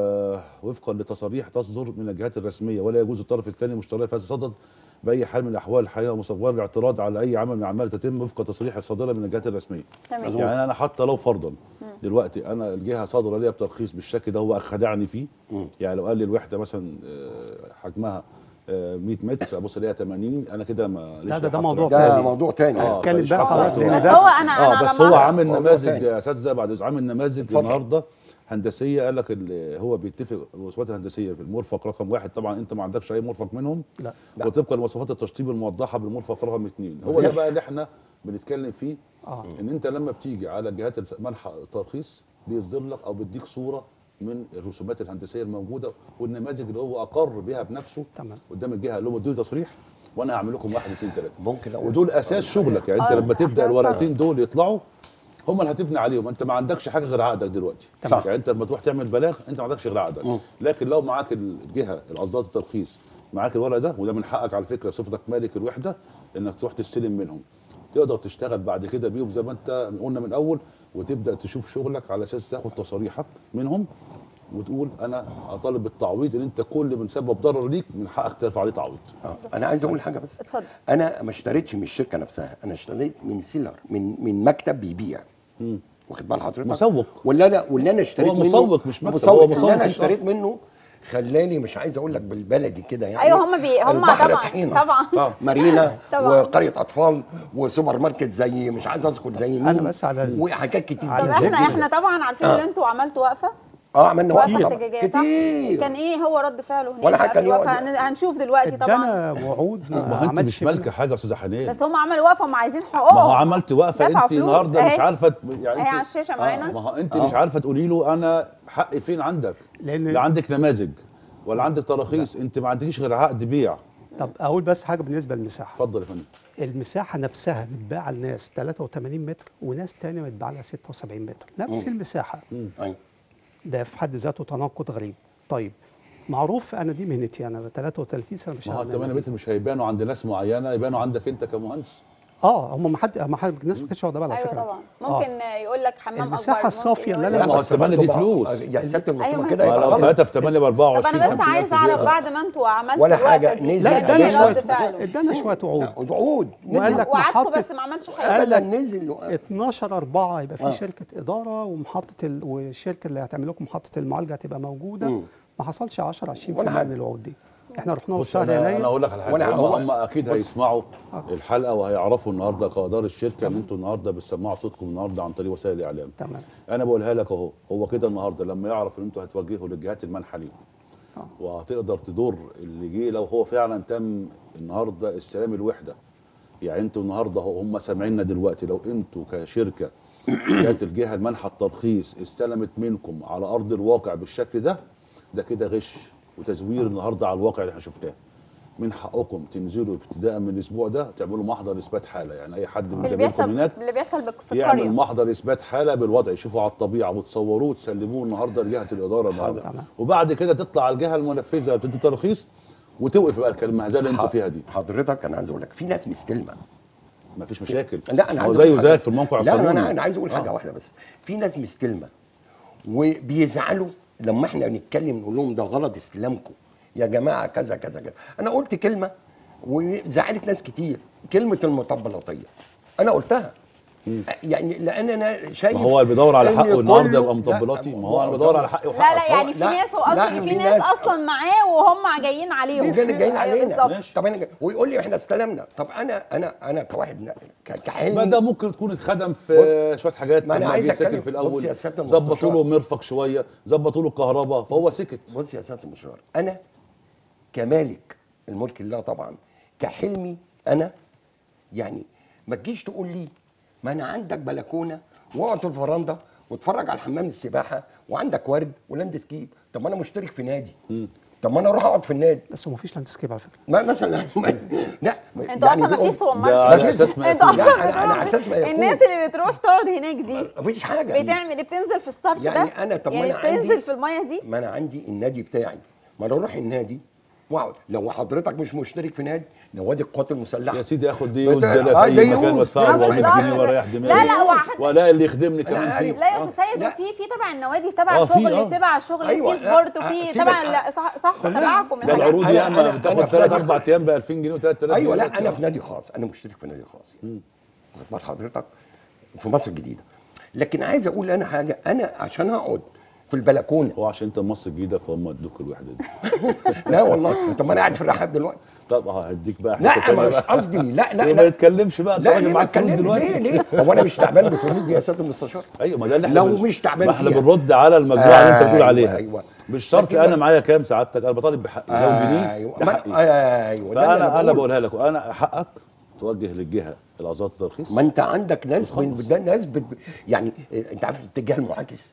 ووفقا لتصاريح تصدر من الجهات الرسميه ولا يجوز الطرف الثاني المشترك في هذا الصدد باي حال من الاحوال الحاليه او مستقبلا الاعتراض على اي عمل من الاعمال تتم وفق تصريح الصادره من الجهات الرسميه. تمام يعني انا حتى لو فرضا دلوقتي انا الجهه صادره ليا بترخيص بالشكل ده هو خدعني فيه يعني لو قال لي الوحده مثلا آه، حجمها آه، 100 متر ابص الاقيها 80 انا كده ما لا، ده- ده حق موضوع لا. ده تاني. موضوع تاني آه، اتكلم فإيش بقى حق حضرتك الوقت. لان بس ده هو انا انا اه أنا بس هو مع- عامل موضوع نماذج تاني. يا اساتذه بعد عامل نماذج اتفضل. النهارده هندسيه قال لك ال- هو بيتفق الوصفات الهندسيه في المرفق رقم واحد طبعا انت ما عندكش اي مرفق منهم لا لا. وطبقا لمواصفات التشطيب الموضحه بالمرفق رقم اثنين هو ده بقى اللي احنا بنتكلم فيه اه ان انت لما بتيجي على الجهات الس- منح الترخيص بيصدر لك او بيديك صوره من الرسومات الهندسيه الموجوده والنماذج اللي هو اقر بها بنفسه تمام. قدام الجهه قال لهم ادوني تصريح وانا هعمل لكم واحد اثنين ثلاثه ممكن اقول ودول اساس شغلك يعني انت آه، لما تبدا إحنا الورقتين دول يطلعوا هم اللي هتبني عليهم انت ما عندكش حاجه غير عقدك دلوقتي تمام. يعني انت لما تروح تعمل بلاغ انت ما عندكش غير عقدك لكن لو معاك الجهه الاصدار الترخيص معاك الورق ده وده من حقك على فكره صفتك مالك الوحده انك تروح تستلم منهم تقدر تشتغل بعد كده بيهم زي ما انت قلنا من الاول وتبدا تشوف شغلك على اساس تاخد تصاريحك منهم وتقول انا اطالب بالتعويض ان انت كل من سبب ضرر ليك من حقك ترفع عليه تعويض آه. انا عايز اقول حاجه بس اتفضل. انا ما اشتريتش من الشركه نفسها انا اشتريت من سيلر من من مكتب بيبيع واخد بال حضرتك مسوق. ولا لا واللي انا اشتريت هو منه مسوق مش مكتب، مسوق هو اللي مسوق انا مش- اشتريت منه خلاني مش عايز اقول لك بالبلدي كده يعني ايوه هم بي هم البحر طبعا طحينة. طبعا اه مارينا طبعا. وقريه اطفال وسوبر ماركت زي مش عايز اذكر زي مين أنا بس على- وحاجات كتير على طب جداً احنا جداً. احنا طبعا عارفين آه. ان انتوا عملتوا وقفه اه عملنا وقفه وقفه طبعاً. احتجاجيه صح؟ كتير كان ايه هو رد فعله هناك ولا حاجة قبل كان الوقفة؟ يقعد- هن- هنشوف دلوقتي طبعا ادانا وعود ما هو ما انت عملش مش مالكه منها. حاجه يا استاذه حنان بس هم عملوا وقفه هم عايزين حقوقهم ما هو عملت وقفه دفعوا انت فلوس. النهارده مش أهي. عارفه ت- يعني أهي انت- على الشاشة آه، معانا. ما هو انت آه. مش عارفه تقولي له انا حقي فين عندك لأن- لا عندك نماذج ولا عندك تراخيص انت ما عندكيش غير عقد بيع طب اقول بس حاجه بالنسبه للمساحه اتفضل يا فندم المساحه نفسها متباعه لناس 83 متر وناس تانية متباعه لها 76 متر نفس المساحه أيوة. ده في حد ذاته تناقض غريب طيب معروف انا دي مهنتي انا 33 سنه مش ما هو ال 8 متر مش هيبانوا عند ناس معينه يبانوا عندك انت كمهندس اه هم ما حد ما حد الناس ما كانتش واخده بالها على ايوه فكره طبعا آه. ممكن يقول لك حمام اكبر المساحة ممكن الصافية يقول اللي لك- أنا ما هو بس الثمانية برضه دي بقى- فلوس. يا سياده أيوة، المطلوب ما كده هي يبقى لو غلط 3 في 8 ب طب 24 انا بس عايز اعرف بعد ما انتوا عملتوا ولا الوقفة حاجة، دي، نزل لا كان ادانا إيه أدانا رد شويه فعله؟ ادانا شويه وعود وعود وقال نزل لك وعدكم محطة- بس ما عملش حاجه قال لك نزل 12 4 يبقى في آه. شركه اداره ومحطه ال... والشركه اللي هتعمل لكم محطه المعالجه هتبقى موجوده مم. ما حصلش 10 20% ولا حاجة. من الوعود دي احنا رحنا له في بص شهر انا انا يناير اقول لك على ولا حاجه هم, هو- هم اكيد بص. هيسمعوا الحلقه وهيعرفوا النهارده كادار الشركه ان انتوا النهارده بتسمعوا صوتكم النهارده عن طريق وسائل الاعلام تمام انا بقولها لك اهو هو كده النهارده لما يعرف ان انتوا هتوجهوا للجهات المنحه ليهم آه. وهتقدر تضر اللي جه لو هو فعلا تم النهارده استلام الوحده يعني انتوا النهارده هو- هم سامعيننا دلوقتي لو انتوا كشركه جهات الجهه المنحه الترخيص استلمت منكم على ارض الواقع بالشكل ده ده كده غش وتزوير النهارده على الواقع اللي احنا شفناه من حقكم تنزلوا ابتداء من الاسبوع ده تعملوا محضر اثبات حاله يعني اي حد من اللي زمايلكم بيحصل هناك اللي بيحصل بك- في يعمل القريه محضر اثبات حاله بالوضع يشوفوا على الطبيعه وتصوروه وتسلموه النهارده لجهه الاداره النهارده تمام. وبعد كده تطلع على الجهه المنفذه بتدي ترخيص وتوقف بقى المهزله اللي انتوا فيها دي حضرتك انا عايز اقول لك في ناس مستلمه ما فيش مشاكل لا انا هو عايز زيه أقول حاجة. زيك في الموقع لا القانوني انا انا عايز اقول حاجه آه. واحده بس في ناس مستلمه وبيزعلوا لما احنا نتكلم نقول لهم ده غلط استلامكم يا جماعه كذا كذا كذا انا قلت كلمه وزعلت ناس كتير كلمه المطبلاتيه انا قلتها يعني لان انا شايف ما هو اللي بيدور على إن حقه النهارده كله- يبقى لا، مطبلاتي ما هو انا بدور على حقي لا وحقك لا يعني هو- في لا، ناس هو لا، قصدي في في ناس ناس- اصلا معاه وهم جايين عليهم جايين جايين أيوة علينا بالظبط. ماشي. طب انا جاي- ويقول لي احنا استلمنا طب انا انا انا كواحد ن- ك- ما كحلمي ده ممكن تكون اتخدم في شويه حاجات ما أنا لما عايز جه ساكن أتكلم. في بص الاول يا سيادة ظبطوا المستشار. له مرفق شويه ظبطوا له الكهرباء فهو سكت بص يا سياده المستشار انا كمالك الملك لله طبعا كحلمي انا يعني ما تجيش تقول لي ما انا عندك بلكونه واقعد في الفرندا واتفرج على حمام السباحه وعندك ورد ولاند سكيب طب ما انا مشترك في نادي طب ما انا اروح اقعد في النادي بس هو مفيش لاندسكيب على فكره ما مثلا ما لا انتوا اصلا ما بيقول- فيش سوبر ده ماركت على اساس ما انتوا يكون. اصلا لا، أنا- أنا على أساس ما بتروحوا- يكون. الناس اللي بتروح تقعد هناك دي مفيش حاجه بتعمل بتنزل في الصرف يعني ده أنا طب ما يعني أنا عندي- بتنزل في الميه دي ما انا عندي النادي بتاعي ما انا اروح النادي واقعد لو حضرتك مش مشترك في نادي نوادي القوات المسلحه يا سيدي اخد ديوز بت- ده آه، في اي مكان ديوز. وادفع لا، له 400 لا، جنيه واريح دماغي لا، لا، وحد- والاقي اللي يخدمني كمان عارف. فيه لا يا استاذ سيد لا. وفي في تبع النوادي تبع آه، في، الشغل آه. تبع الشغل أيوة، في لا، سبورت آه، وفي سيبك، تبع آه. ال- صح صح تبعكم ده أنا- العروض أنا- ياما أنا- بتاخد أنا في 3 نادي- 4 ايام ب 2000 جنيه و3000 جنيه ايوه لا انا في نادي خاص انا مشترك في نادي خاص واخد بال حضرتك في مصر الجديده لكن عايز اقول انا حاجه انا عشان اقعد في البلكونه هو عشان انت مصر الجديده فهم ادوك الوحده دي لا والله طب ما انا قاعد في الرحاب دلوقتي طب اه هديك بقى لا، حتة تانية ما مش بقى. قصدي. لا، لا، يبقى لا. ما تتكلمش بقى انت لا راجل ليه معاك فلوس بتكلمني؟ دلوقتي ليه ليه هو انا مش تعبان بالفلوس دي يا سياده المستشار ايوه ما ده اللي احنا لو بن- مش تعبان ما احنا فيها. بنرد على المجموعه اللي انت بتقول أيوة، عليها أيوة. مش شرط لكن انا ما- معايا كام سعادتك انا بطالب بحقي لو جنيه ايوه ده ما- حقي ايوه ده اللي فانا انا بقوله. بقولها لك وانا حقك توجه للجهه الازات الترخيص ما انت عندك ناس وتخلص. من ده ناس بت... يعني انت عارف الاتجاه المعاكس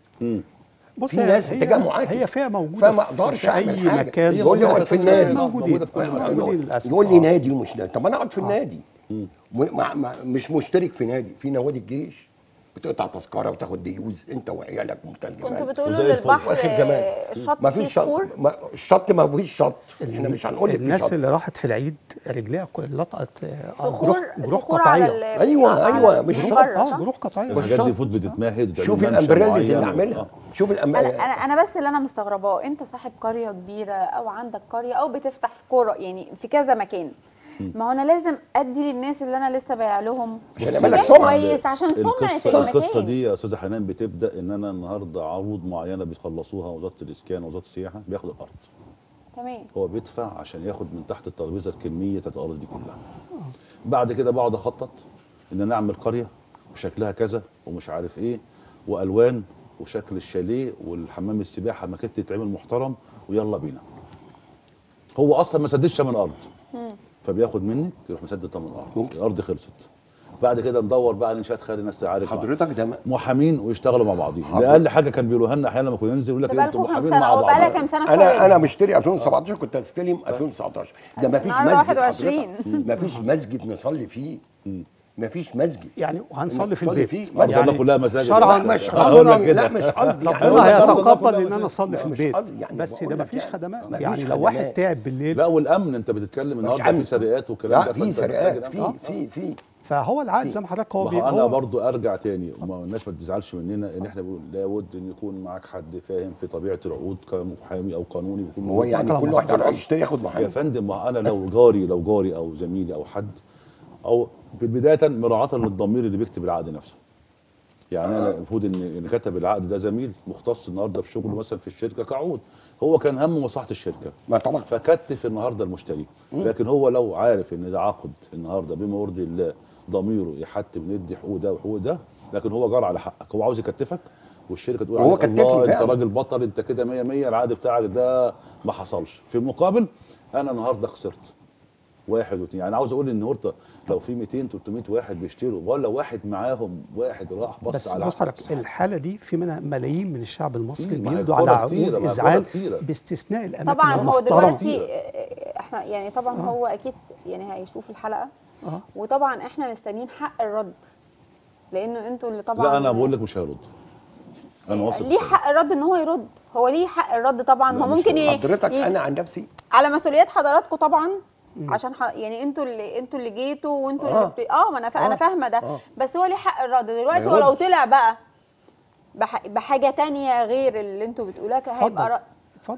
بص في هي- ناس هي- اتجاه معاكس هي فيها موجوده فما في- اقدرش في اعمل اي حاجه مكان هي يقول لي موجودة اقعد في في النادي موجودة موجودين في كل مكان. موجودين يقول- للاسف يقول لي آه. نادي ومش نادي طب ما انا اقعد في النادي م- مع- مع- مش مشترك في نادي في نوادي الجيش بتقطع تذكره وتاخد ديوز انت وعيالك ومنتهى كنتوا الجمال بتقولوا وزي الفل. للبحر واخد جمال آه، الشط ما فيه فيش شط صخور ما الشط ما فيش شط احنا مش هنقول لك في الناس شط اللي راحت في العيد رجليها كل- لطقت آه، صخور جروح جروح صخور على قطعيه ال- أيوة، على أيوة، ال- مش من شط. بره، اه صح؟ جروح قطعيه الحاجات دي والشط. المفروض بتتمهد وتعمل شوف منشأ الامبريلز اللي معين. عاملها آه. شوف الأم... انا انا انا بس اللي انا مستغرباه انت صاحب قريه كبيره او عندك قريه او بتفتح في كوره يعني في كذا مكان ما هو انا لازم ادي للناس اللي انا لسه بايع لهم عشان مكان يعمل لك سمعة. كويس عشان سمعه القصه المكان القصه دي يا استاذه حنان بتبدا ان انا النهارده عروض معينه بيخلصوها وزاره الاسكان ووزاره السياحه بياخد الارض تمام هو بيدفع عشان ياخد من تحت الترابيزه الكميه بتاعت الارض دي كلها بعد كده بقعد اخطط ان انا اعمل قريه وشكلها كذا ومش عارف ايه والوان وشكل الشاليه والحمام السباحه مكان تتعمل محترم ويلا بينا هو اصلا ما سددش من الارض فبياخد منك يروح مسدد تمن الارض ممكن. الارض خلصت بعد كده ندور بقى على انشاءات خيري ناس تعارف مع- حضرتك ده م- محامين ويشتغلوا مع بعضهم حضرتك- ده اقل حاجه كان بيقولوها لنا احيانا لما كنا ننزل يقول لك ده إيه، انتوا بقالكم كام محامين سنه مع او بقالها بعض كام سنه انا كويس. انا مشتري 2017 كنت هستلم 2019 ده ما فيش النهارده مسجد 21. حضرتك ما فيش مسجد نصلي فيه ما فيش مسجد يعني وهنصلي في نصلي البيت فيه. مصر يعني كلها مساجد شرعاً بس. مش هقول لك قصدي كده. لا مش قصدي يعني هقول ربنا لك برضه هيتقبل كلها ان انا مساجد. اصلي في لا، مش البيت قصدي يعني بس بقول ده لك مفيش يعني خدمات مفيش يعني لو خدمات. واحد تعب بالليل لا والامن انت بتتكلم النهارده أمن. في سرقات والكلام لا ده في فأنت سرقات محتاج في الأمن. في في فهو العقد زي ما حضرتك هو ما بي- هو انا هو- برضو ارجع تاني ما هو الناس ما تزعلش مننا ان احنا بنقول لابد ان يكون معاك حد فاهم في طبيعه العقود كمحامي او قانوني يكون هو يعني كلام كل مظبوط. واحد يروح يشتري ياخد يا محامي فندم ما انا لو جاري لو جاري او زميلي او حد او بدايه مراعاه للضمير اللي بيكتب العقد نفسه يعني انا المفروض ان اللي كتب العقد ده زميل مختص النهارده بشغله مثلا في الشركه كعقود هو كان همه مصلحه الشركه ما طبعا فكتف النهارده المشتري لكن هو لو عارف ان ده عقد النهارده بما يرضي الله ضميره يحتم ندي حقوق ده وحقوق ده لكن هو جار على حقك هو عاوز يكتفك والشركه تقول وهو عليك كتف لي الله انت فعلا. راجل بطل انت كده 100 100 العقد بتاعك ده ما حصلش في المقابل انا النهارده خسرت واحد واثنين يعني عاوز اقول ان النهارده لو في 200 300 واحد بيشتروا ولا واحد معاهم واحد راح بص بس على بص عقد حضرتك الحاله دي في منها ملايين من الشعب المصري مم، ما هي بيمضوا كرة على كتيرة، عقود ما هي كرة ازعاج كتيرة. باستثناء الاماكن طبعا هو المحترمه دلوقتي آه، احنا يعني طبعا هو اكيد يعني هيشوف الحلقه اه وطبعا احنا مستنيين حق الرد لانه انتوا اللي طبعا لا انا بقول لك مش هيرد انا واثق ليه في حق الرد ان هو يرد هو ليه حق الرد طبعا لا، هو مش ممكن ي... حضرتك ي... انا عن نفسي على مسؤوليات حضراتكم طبعا عشان ح... يعني انتوا اللي انتوا اللي جيتوا وانتوا اللي آه. بت... اه ما انا ف... انا آه. فاهمه ده آه. بس هو ليه حق الرد دلوقتي ما هو لو يردش. طلع بقى بح... بحاجه تانية غير اللي انتوا بتقولوها كان اتفضل هيبقى ر... اتفضل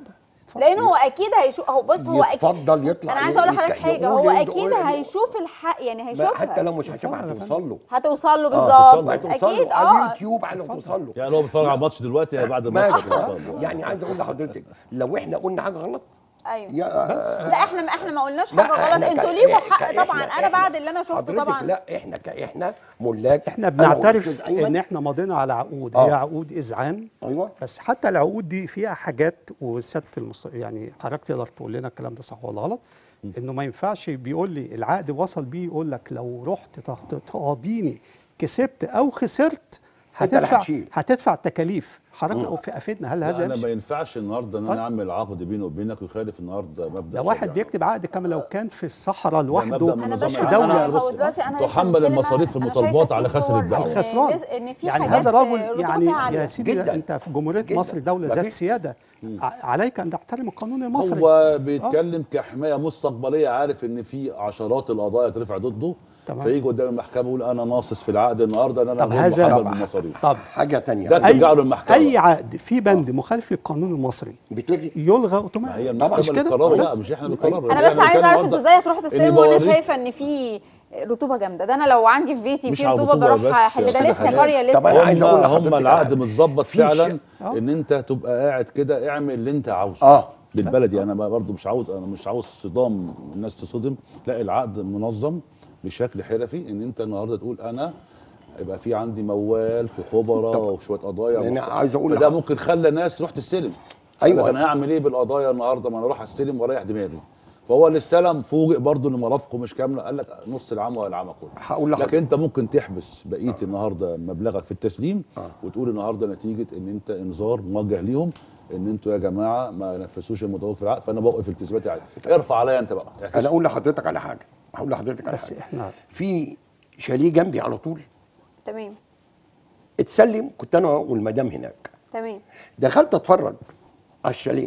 لان هو اكيد هيشوف هو بص هو اكيد يتفضل يطلع انا عايزه اقول لحضرتك يتك- حاجه يقول هو يقول- اكيد يقول- هيشوف الحق يعني ما هيشوفها حتى لو مش هيشوفها اتفضل يا هتوصل له هتوصل له توصل بالظبط له. هتوصل اكيد له على اه اليوتيوب على توصل له يعني هو بيتفرج على الماتش دلوقتي بعد الماتش ماشي هتوصل له. يعني عايز اقول لحضرتك لو احنا قلنا حاجه غلط ايوه يا لا احنا ما احنا ما قلناش لا، حاجه غلط إحنا انتوا ك- ليكوا إحنا- حق إحنا- طبعا انا إحنا- بعد اللي انا شفته حضرتك طبعا لا احنا ك احنا ملاك احنا أنا بنعترف والأستاذ أيمن. ان احنا ماضينا على عقود آه. هي عقود اذعان ايوه بس حتى العقود دي فيها حاجات وسياده المست... يعني حضرتك تقدر تقول لنا الكلام ده صح ولا غلط انه ما ينفعش بيقول لي العقد وصل بيه يقول لك لو رحت تخ- تقاضيني كسبت او خسرت أنت اللي هتدفع هتشيل. هتدفع تكاليف حضرتك في افيدنا هل لا هذا انا يمشي؟ ما ينفعش النهارده ان طيب. انا اعمل عقد بيني وبينك ويخالف النهارده مبدا ده واحد شرعي. بيكتب عقد كما لو كان في الصحراء مبدأ لوحده من انا نظام بس في العقد. دولة أنا بص، دلوقتي انا لسه تحمل مستلمة- المصاريف في أنا المطالبات شايفة على في خسر صور الدعوة. إن الخسران. لس- ان في يعني حاجات هذا رجل رطوبة يعني فيها عالية. يا سيدي جداً. ده انت في جمهوريه جداً. مصر دوله ما ذات فيش- سياده ع- عليك ان تحترم القانون المصري هو بيتكلم كحمايه مستقبليه عارف ان في عشرات القضايا ترفع ضده تمام. فيجي قدام المحكمه يقول انا ناصص في العقد النهارده ان انا طب غير هذا- محمل طب- بالمصاريف طب حاجه تانية ده ترجع له المحكمه اي عقد في بند مخالف للقانون المصري بتلغي يلغى ما هي اوتوماتيك المحكمه مش اللي كده قرروا لا بس. مش احنا اللي قررنا انا ده بس عايزه بنتكلم اعرف النهاردة انتوا ازاي هتروحوا إني تستلموا وانا بوريك شايفه ان في رطوبه جامده ده انا لو عندي في بيتي مش في على رطوبه الرطوبة بروح بس، احل ده أستاذ لسه حنان. قريه طب لسه أنا عايز أقول هم لحضرتك هم العقد حاجة. متظبط في فعلا شيء- آه. ان انت تبقى قاعد كده اعمل اللي انت عاوزه اه بالبلدي انا برضه مش عاوز انا مش عاوز صدام الناس تصدم لا العقد منظم بشكل حرفي ان انت النهارده تقول انا يبقى في عندي موال في خبراء وشويه قضايا أنا عايز أقول فده لحضرتك- ممكن خلى ناس تروح تستلم أيوة. أيوة. انا هعمل ايه بالقضايا النهارده ما انا اروح استلم واريح دماغي فهو اللي استلم فوجئ برضه ان مرافقه مش كامله قال لك نص العام ولا العام كله هقول لحضرتك. لكن انت ممكن تحبس بقيه النهارده مبلغك في التسليم وتقول النهارده نتيجه ان انت انذار موجه ليهم ان انتوا يا جماعه ما نفذوش المتوقف في العقد فانا بوقف التزاماتي عادي ارفع عليا انت بقى انا اعكس. اقول لحضرتك على حاجه هقول لحضرتك على بس حاجه احنا في شاليه جنبي على طول تمام اتسلم كنت انا والمدام هناك تمام دخلت اتفرج على الشاليه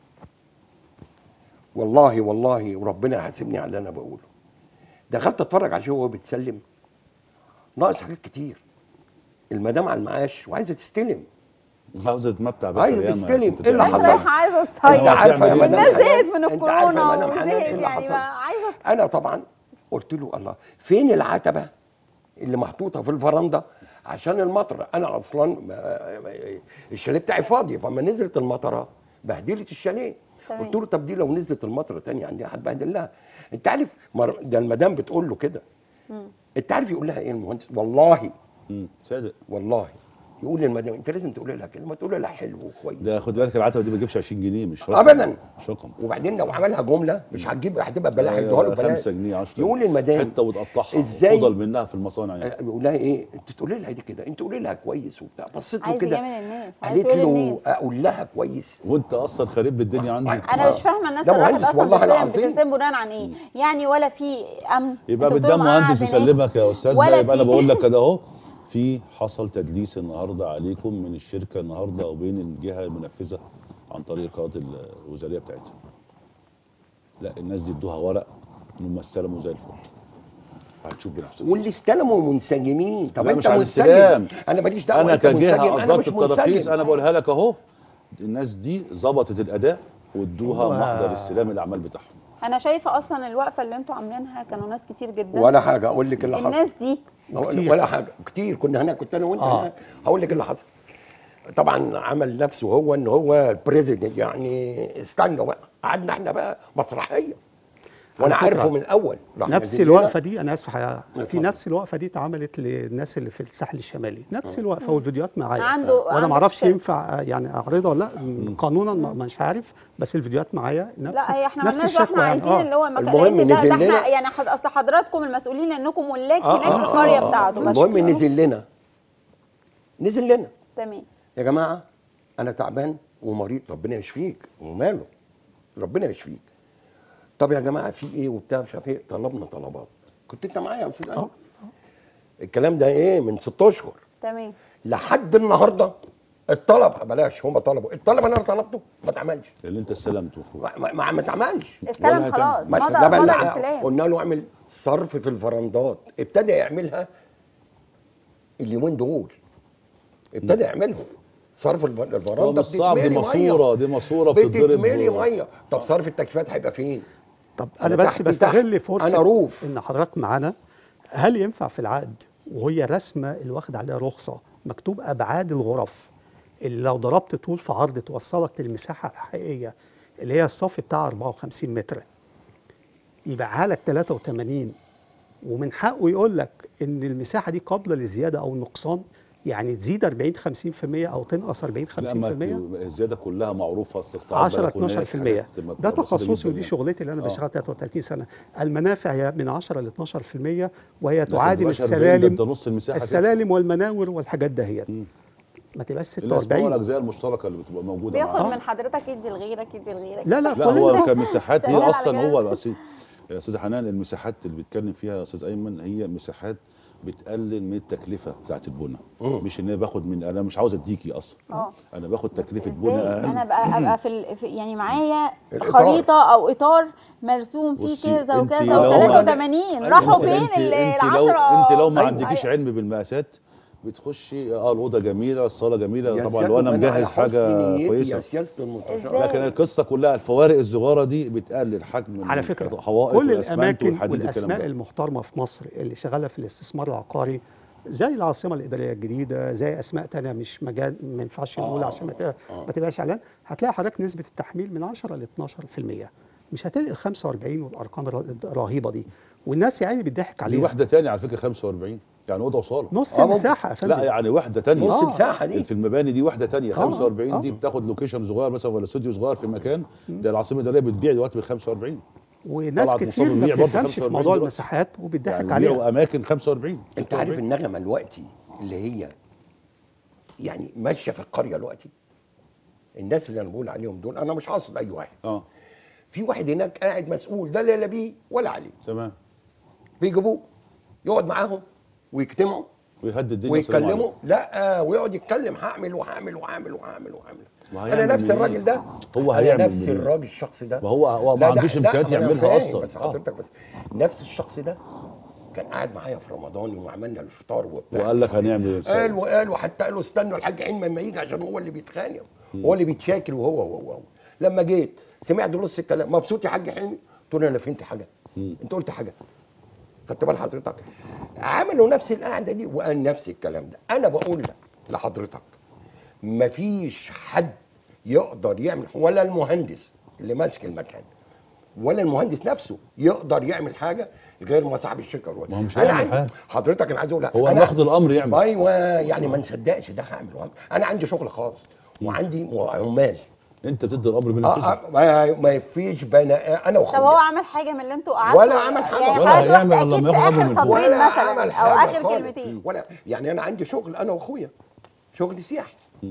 والله والله وربنا يحاسبني على اللي انا بقوله دخلت اتفرج على وهو بيتسلم ناقص حاجات كتير المدام على المعاش وعايزه تستلم عاوزه تتمتع بقى عايزة أيام تستلم. عشان إيه اللي الناس تتمتع. حصل؟ رايحه عايزه انت تصيف عارفه يا هتعمل إيه؟ مدام الناس حنان- زهقت من انت عارفه الكورونا يا مدام حنان وزهقت ايه اللي يعني حصل ما عايزه انا طبعا قلت له الله فين العتبه اللي محطوطه في الفرندا عشان المطر انا اصلا ما- ما- الشاليه بتاعي فاضي فما نزلت المطره بهدلت الشاليه تمام. قلت له طب دي لو نزلت المطره تاني عندي هتبهدل لها انت عارف مر... ده المدام بتقول له كده انت عارف يقول لها ايه المهندس والله مم، صادق والله يقول للمدام انت لازم تقول لها كلمه تقول لها حلو وكويس ده خد بالك العتبه دي ما تجيبش 20 جنيه مش رقم ابدا مش رقم وبعدين لو عملها جمله مش هتجيب هتبقى بلاش أيوة، هيدوها له ببلاش 5 جنيه 10 يقول للمدام حته وتقطعها ازاي وتفضل منها في المصانع يعني بيقول لها ايه انت تقولي لها دي كده انت قولي لها كويس وبتاع بصيت له عايز كده يجامل الناس عايز قالت يقول له للناس اقول لها كويس وانت اصلا خريب الدنيا عندي انا مش فاهمه الناس ده اللي راحت مهندس اصلا والله بتستلم العظيم. بتستلم بناء عن ايه يعني ولا في امن يبقى انتوا قدام بتقولوا معاه مهندس عشان إيه؟ بيسلمك يا استاذ ولا ده يبقى انا في- بقول لك كده اهو في حصل تدليس النهارده عليكم من الشركه النهارده وبين الجهه المنفذه عن طريق القناه الوزاريه بتاعتها. لا الناس دي ادوها ورق ان هم استلموا زي الفل. هتشوف بنفسك. واللي استلموا منسجمين طب لا انت مش عن منسجم السلام. انا ماليش دعوه انا انت منسجم كجهه انا اصدرت مش التراخيص منسجم انا بقولها لك اهو الناس دي ظبطت الاداء وادوها هو- محضر استلام الاعمال بتاعهم. انا شايفه اصلا الوقفه اللي انتوا عاملينها كانوا ناس كتير جدا ولا حاجه اقول لك اللي حصل الناس دي ولا- ولا حاجه كتير كنا هناك كنت انا وانت آه. هناك هقول لك اللي حصل طبعا عمل نفسه هو ان هو البريزيدنت يعني استنوا بقى قعدنا احنا بقى مسرحيه وانا على فكرة، عارفه من الاول راح نفس نازل لنا. الوقفه دي انا اسف حقيقة، في اتفضل. نفس الوقفه دي اتعملت للناس اللي في الساحل الشمالي نفس الوقفه والفيديوهات معايا عنده- وانا عنده ما اعرفش فكرة. ينفع آه، يعني اعرضها ولا لا قانونا ما- مش عارف بس الفيديوهات معايا نفس لا هي احنا نفس مالناش احنا الشكوى يعني عايزين اه اللي هو مكان المهم لأن ده, نزل ده لنا- احنا يعني حد اصل حضراتكم المسؤولين لانكم ملاك آه، هناك في آه، القريه آه، بتاعته بس المهم نزل لنا نزل لنا تمام يا جماعه انا تعبان ومريض ربنا يشفيك وماله ربنا يشفيك طب يا جماعه في ايه وبتاع مش عارف ايه طلبنا طلبات كنت انت معايا يا استاذ أيمن؟ الكلام ده ايه من ست اشهر تمام لحد النهارده الطلب بلاش هم طلبوا الطلب اللي انا طلبته ما اتعملش اللي انت استلمته المفروض. ما, ما, ما اتعملش استلم ولا خلاص ماشي مضى ده بقى مضى اللي الاستلام قلنا له اعمل صرف في الفرندات ابتدى يعملها اليومين دول ابتدى يعملهم صرف الب- هو البرندة مش صعب دي بتتملي ماسوره دي ماسوره بتتضرب بتتملي ميه طب صرف التكييفات هيبقى فين؟ طب أنا انا بس تحت- بستغل تحت. فرصه أنا روف. ان حضرتك معانا هل ينفع في العقد وهي رسمه اللي واخد عليها رخصه مكتوب ابعاد الغرف اللي لو ضربت طول في عرض توصلك للمساحه الحقيقيه اللي هي الصف بتاع 54 متر يبيعها لك 83 ومن حقه يقول لك ان المساحه دي قابله للزياده او النقصان يعني تزيد 40 50% او تنقص 40 لا ما 50% ت- الزياده كلها معروفه استقطاع 10 بلكونات، 12% حاجات ده بسيطة تخصصي جداً ودي يعني. شغلتي اللي انا آه. بشتغل 33 سنه المنافع هي من 10 ل 12% وهي لكن تعادل تبقاش 40 ده السلالم انت نص المساحه كده. السلالم والمناور والحاجات دهيت ما تبقاش اللي اسمها 46 الاجزاء المشتركه اللي بتبقى موجوده بياخد معاها. من حضرتك يدي لغيرك يدي لغيرك لا لا لا كل هو ده كمساحات شغال هي على اصلا كده. هو الأصيل يا استاذ حنان المساحات اللي بيتكلم فيها يا استاذ ايمن هي مساحات بتقلل من التكلفه بتاعت البنى مش ان انا باخد من انا مش عاوز اديكي اصلا اه انا باخد تكلفه بنى ازاي انا اقل بقى ابقى في, ال... في يعني معايا الإطار. خريطه او اطار مرسوم فيه بصي، كذا انت وكذا لو- و83 راحوا انت فين انت, ال انت لو 10 انت لو ما أيوة. عندكيش علم بالمقاسات بتخشي اه الاوضه جميله الصاله جميله يا طبعا سيادة لو انا وأنا على مجهز حسن حاجه نيتي يا كويسه سياسه المستشار إزاي؟ لكن القصه كلها الفوارق الصغيره دي بتقلل حجم على فكره الحوائط كل والأسمنت الاماكن والحديد والكلام والاسماء ده. المحترمه في مصر اللي شغاله في الاستثمار العقاري زي العاصمه الاداريه الجديده زي اسماء تانية مش مجال ما ينفعش نقول عشان ما تبقى- ما تبقاش اعلان هتلاقي حضرتك نسبه التحميل من 10 ل 12% مش هتلاقي ال 45 والارقام الر- الرهيبه دي والناس يعني بيضحك دي عليها واحده تانية على فكره 45 يعني اوضه وصاله نص آه، ممكن. المساحه يا فندم لا يعني واحده تانية نص آه. مساحه دي في المباني دي واحده تانية آه، 45 دي آه. بتاخد لوكيشن صغير مثلا ولا استوديو صغير في مكان ده العاصمه الاداريه بتبيع دلوقتي ب 45 وناس طلعت كتير مصطفى ما بيبيع برضه بتفهمش في 45 موضوع دلوقتي. المساحات وبيضحك يعني عليها بيبيعوا اماكن 45 انت عارف النغمه دلوقتي اللي هي يعني ماشيه في القريه دلوقتي الناس اللي انا بقول عليهم دول انا مش قاصد اي واحد اه في واحد هناك قاعد مسؤول ده لا لا بيه ولا عليه تمام بيجيبوه يقعد معاهم ويجتمعوا ويهدد الدنيا والسلام ويتكلموا عليكم. لا ويقعد يتكلم هعمل وهعمل وهعمل وهعمل وهعمل انا وهيعمل نفس منين؟ الراجل ده هو انا هيعمل نفس منين؟ الراجل الشخص ده ما هو هو ما لا، ده- عندوش لا، امكانيات ما أنا يعملها فاهم، اصلا بس آه. حضرتك بس نفس الشخص ده كان قاعد معايا في رمضان وعملنا الفطار وبتاع وقال لك هنعمل قال وقال وحتى قالوا استنوا الحاج حلمي لما يجي عشان هو اللي بيتخانق هو اللي بيتشاكل وهو هو هو لما جيت سمعت نص الكلام مبسوط يا حاج حلمي قلت له انا فهمت حاجه انت قلت حاجه خدت بال حضرتك عملوا نفس القعده دي وقال نفس الكلام ده انا بقول لك لحضرتك مفيش حد يقدر يعمل ولا المهندس اللي ماسك المكان ولا المهندس نفسه يقدر يعمل حاجه غير ما صاحب الشركه الوحيد. ما هو مش أنا هيعمل عندي- حاجة. حضرتك انا عايز اقول لك هو أنا- ناخد الامر يعمل ايوه يعني ما نصدقش ده هعمل وهعمل. انا عندي شغل خاص وعندي عمال انت بتدي الامر آه بنفذه آه ما, ما فيش بني انا طب هو واخويا عمل حاجه من اللي انتوا قعدتوا ولا عمل حاجة. يعني ولا حضرتك هيعمل رحت إلا اكيد لما في ياخد اخر من فوق. سطرين ولا مثلا عمل او حاجه اخر خالص. كلمتين ولا يعني انا عندي شغل انا واخويا شغل سياحي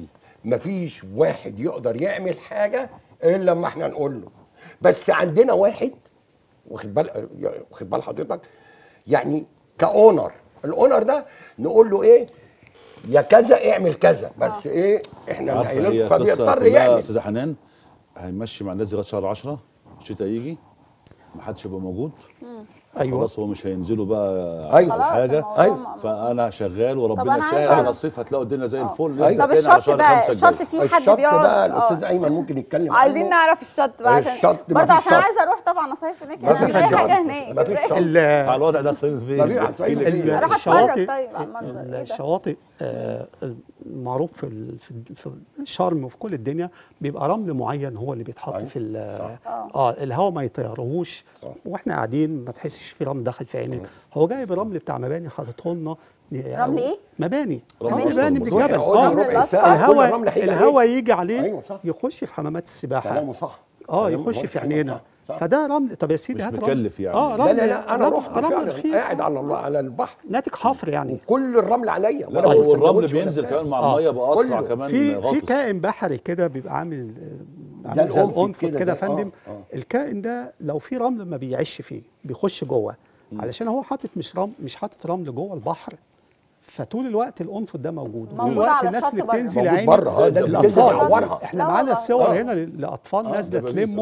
مفيش واحد يقدر يعمل حاجه الا لما احنا نقول له بس عندنا واحد واخد بال واخد بال حضرتك يعني كاونر الاونر ده نقول له ايه يا كذا اعمل كذا بس ايه احنا عارفه قايلين هي له قصه فبيضطر كلها يا يعمل استاذه حنان هيمشي مع الناس دي لغايه شهر 10 الشتاء يجي ما حدش يبقى موجود ايوه خلاص هو مش هينزلوا بقى أيوة. على خلاص حاجه الموضوع أيوة. م- فانا شغال طب وربنا أنا يسهل عايزة على أعرف- الصيف هتلاقوا الدنيا زي الفل أيوة. طب تاني على الشط شهر بقى خمسة الشط الجاي. فيه حد الشط بيقعد بقى آه. الاستاذ ايمن ممكن يتكلم عايزين عنه. نعرف الشط بقى عشان الشط برضه مفيش عشان شط. عايزه اروح طبعا اصيف هناك مفيش مفيش اي شط. حاجه هناك مفيش إزاي؟ شط. ال- على الوضع ده صيف ما في فين عصاير احكي لك فين؟ أروح الشواطئ أتفرج طيب على المنظر. إيه ده؟ الشواطئ آه، المعروف في ال- في ال- في شرم وفي كل الدنيا بيبقى رمل معين هو اللي بيتحط أيوة. في ال- اه الهواء ما يطيرهوش صح. واحنا قاعدين ما تحسش في رمل داخل في عينك هو جايب رمل بتاع مباني حاططه لنا رمل إيه؟ مباني رمل رمل أصفر مباني من مظبوط. الجبل يقعد اه ربع الأصفر. ساعه كل الهواء الرمل هيجي الهواء عليه. يجي عليه ايوه صح يخش في حمامات السباحه كلامه صح اه كلامه يخش صح. في عينينا صح. صح. فده رمل طب يا سيدي مش هات رمل. مكلف يعني. اه لا رمل لا لا انا رمل- رحت رمل فعلا رخيص. قاعد على الله على البحر ناتج حفر يعني كل الرمل عليا لا ولا هو سندوتش الرمل ولا بينزل بتاع. كمان مع آه. الميه باسرع كله. كمان في في غاطس كائن بحري كده بيبقى عامل آه، عامل زي القنفذ القنفذ كده كده يا زي- آه، فندم آه. الكائن ده لو في رمل ما بيعيش فيه بيخش جوه علشان هو حاطط مش رمل مش حاطط رمل جوه البحر فطول الوقت القنفذ ده موجود موجود الوقت على الناس الشط اللي برضه. بتنزل موجود عيني بره اه ده اللي بتنزل الاطفال تعورها احنا لا معانا والله. الصور آه. هنا لاطفال آه، نازله دبابيس، تلمه آه.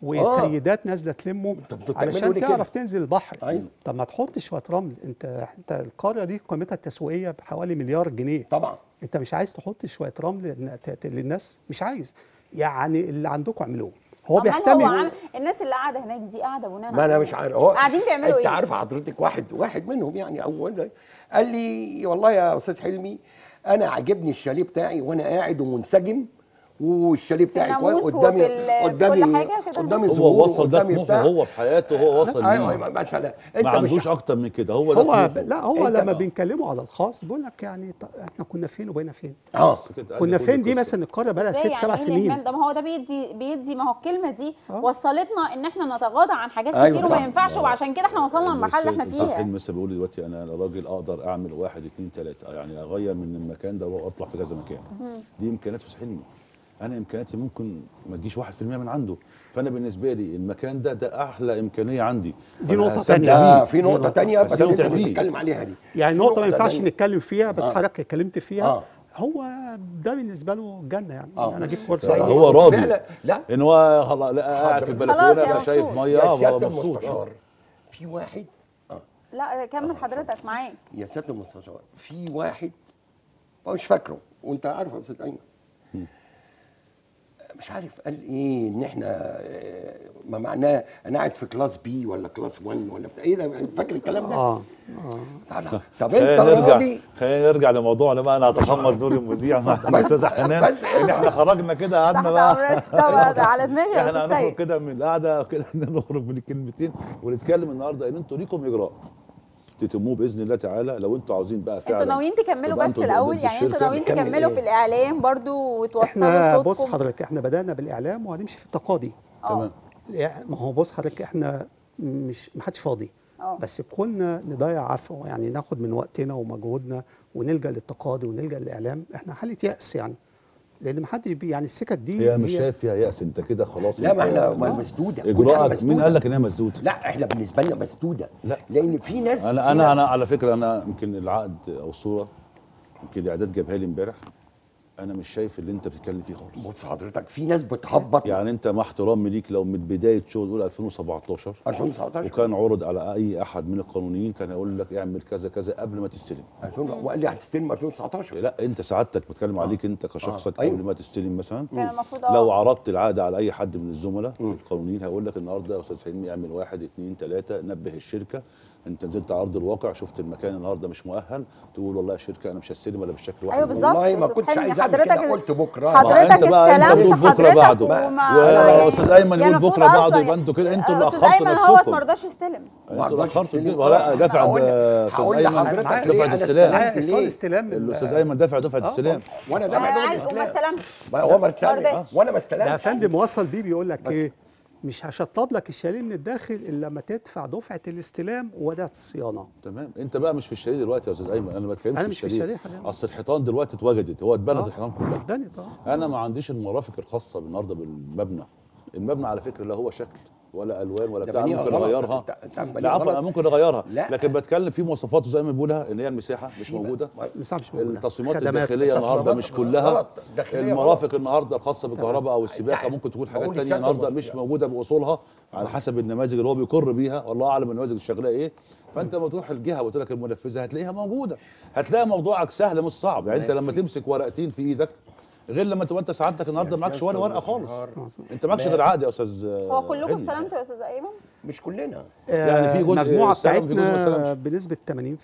وسيدات نازله تلمه انتوا بتعملوا علشان ليه كده؟ تعرف تنزل البحر أيوة. طب ما تحط شويه رمل انت انت القريه دي قيمتها التسويقيه بحوالي مليار جنيه طبعا انت مش عايز تحط شويه رمل لن- ت- ت- للناس مش عايز يعني اللي عندكم اعملوه هو عمال بيحتمي هو عامل الناس اللي قاعده هناك دي قاعده بناء ما انا على مش إيه؟ عارف هو قاعدين بيعملوا انت ايه عارف حضرتك واحد واحد منهم يعني اول قال لي والله يا استاذ حلمي انا عاجبني الشاليه بتاعي وانا قاعد ومنسجم والشاليه بتاعي كويس الناموس قدامي وفي ال- في قدامي كل حاجة كده. قدامي هو زهور وصل ده وقدامي طموحه بتاع. هو في حياته هو وصل ايوه ليه مثلا انت ما مش عندوش اكتر من كده هو ده هو طموحه. لا هو انت لما بقى- بينكلموا على الخاص بيقول لك يعني ط- احنا كنا فين وبقينا فين اه بس كده، كنا أدي كل فين دي القصة. مثلا القريه بقى لها إزاي ست يعني سبع إيه سنين الإهمال ده ما هو ده بيدي بيدي ما هو الكلمه دي آه. وصلتنا ان احنا نتغاضى عن حاجات أيوة كتير صح. وما ينفعش وعشان كده احنا وصلنا للمرحله اللي احنا الاستاذ فيها حلمي لسه بيقول لي دلوقتي انا راجل اقدر اعمل واحد اثنين ثلاثه يعني اغير من المكان ده واطلع في كذا مكان دي امكانيات استاذ حلمي انا امكانياتي ممكن ما تجيش 1% من عنده فانا بالنسبه لي المكان ده ده احلى امكانيه عندي دي فأنا نقطة هستمتع تانية. بيه. لا في نقطه نقطة. تانية بس انت هستمتع اللي بيه. بتتكلم عليها دي يعني في نقطه ما ينفعش تانية. نتكلم فيها بس آه. حضرتك اتكلمت فيها آه. هو ده بالنسبه له جنه يعني آه. انا اجيب كورس طيب. هو راضي فعلا لا ان هو خلاص لا قاعد في خلاص البلكونه يا بقى شايف مبسوط. ميه يا اه سياده بقى مبسوط المستشار آه. في واحد اه لا كمل حضرتك معاك يا سياده المستشار في واحد هو مش فاكره وانت عارف يا استاذ ايمن مش عارف قال ايه ان احنا آه، ما معناه انا قاعد في كلاس بي ولا كلاس 1 ولا بتاع ايه ده فاكر الكلام ده؟ اه تعالى. طب خلينا انت نرجع راضي خلينا نرجع لموضوعنا بقى انا هتخلص دور المذيع مع الاستاذ حنان بس. ان احنا خرجنا كده قعدنا تحت بقى امرك طبعا على دماغي يا احنا استاذ هنخرج سيد كده من القعده كده نخرج من الكلمتين ونتكلم النهارده ان انتوا ليكم اجراء تتموه باذن الله تعالى لو انتوا عاوزين بقى فعلا انتوا ناويين تكملوا تبقى بس انتوا الاول ضد يعني انتوا الشركة. ناويين نكمل تكملوا ايه؟ في الاعلام برضو وتوصلوا احنا صوتكم بص حضرتك احنا بدانا بالاعلام وهنمشي في التقاضي تمام يعني ما هو بص حضرتك احنا مش ما حدش فاضي اه. بس كنا نضيع عفو يعني ناخد من وقتنا ومجهودنا ونلجا للتقاضي ونلجا للاعلام احنا حاله يأس يعني لان ما حدش بي يعني السكك دي هي مش شايف فيها يأس انت كده خلاص لا ما انت- احنا آه. مسدوده كل حاجة اجراءك مين مسدودة. قال لك ان هي مسدوده لا احنا بالنسبه لنا مسدوده لا. لان في ناس انا في انا ناس- انا على فكره انا يمكن العقد او الصوره يمكن الاعداد جابها لي امبارح انا مش شايف اللي انت بتتكلم فيه خالص بص حضرتك في ناس بتهبط يعني انت مع احترامي ليك لو من بدايه شغل دول 2017 2019 وكان عرض على اي احد من القانونيين كان هيقول لك اعمل كذا كذا قبل ما تستلم 2000 وقال لي هتستلم 2019 لا انت سعادتك بتكلم عليك انت كشخصك آه، أيوة. قبل ما تستلم مثلا كان المفروض اه لو عرضت العقد على اي حد من الزملاء القانونيين هيقول لك النهارده يا استاذ حلمي اعمل واحد اثنين ثلاثه نبه الشركه انت نزلت على ارض الواقع شفت المكان النهارده مش مؤهل تقول والله يا شركه انا مش هستلم ولا بالشكل واحد ايوه منهم. بالظبط والله يا ما أستاذ كنتش حلمي. عايز أعمل كده، حضرتك قلت بكرة. ما حضرتك انت بقى انت استلمت تقول بكره حضرتك بعده وما- واستاذ ايمن يقول المفروض بكره بعده أصلاً يبقى انتوا كده انتوا اللي أستاذ اخرتوا ايمن هو ما نفسكم رضاش يستلم انتوا اللي رضاش اخرتوا يستلم. ولا دافع هقول لك- استاذ هقول ايمن لحضرتك معاك. ليه دفع أنا الاستلام استلمت لا ايصال ليه؟ استلام ال- الاستاذ ايمن دافع دفعه آه، الاستلام وانا ده انا بعد عايز وما استلمتش ما هو ما ما استلم رضاش. وانا ما ده يا استلمتش فندم موصل بيه بيقول لك بس. ايه مش هشطب لك الشاليه من الداخل الا لما تدفع دفعه الاستلام ووديعه الصيانه تمام انت بقى مش في الشاليه دلوقتي يا استاذ ايمن انا ما بتكلمش أنا في مش في الشاليه الشاليه حاليا. اصل الحيطان دلوقتي اتوجدت هو اتبنت آه. الحيطان كلها اتبنت اه انا ما عنديش المرافق الخاصه النهارده بالمبنى المبنى على فكره لا هو شكل ولا الوان ولا ده بتاع بنيها ممكن غلط. اغيرها انت- انت بنيها لا عفوا غلط. انا ممكن اغيرها لا. لكن بتكلم في مواصفاته زي ما بيقولها ان هي المساحه مش موجوده مساحه مش موجوده التصميمات خدمات. الداخليه النهارده تصميمات مش كلها غلط. داخلية المرافق النهارده الخاصه بالكهرباء او السباكه انت- ممكن تكون حاجات بقول تانية لسيادة النهارده المصري. مش موجوده باصولها على حسب النماذج اللي هو بيقر بيها والله اعلم النماذج الشغاله ايه فانت لما تروح الجهه وتقول لك المنفذه هتلاقيها موجوده هتلاقي موضوعك سهل مش صعب يعني انت لما تمسك ورقتين في ايدك غير لما تبقى انت سعادتك النهارده معكش ولا ورقه خالص انت معكش غير عقد يا استاذ هو كلكم حلمي. استلمتوا يا استاذ ايمن مش كلنا يعني في جزء المجموعه استلم، في جزء ما بتاعتنا استلمش. بنسبه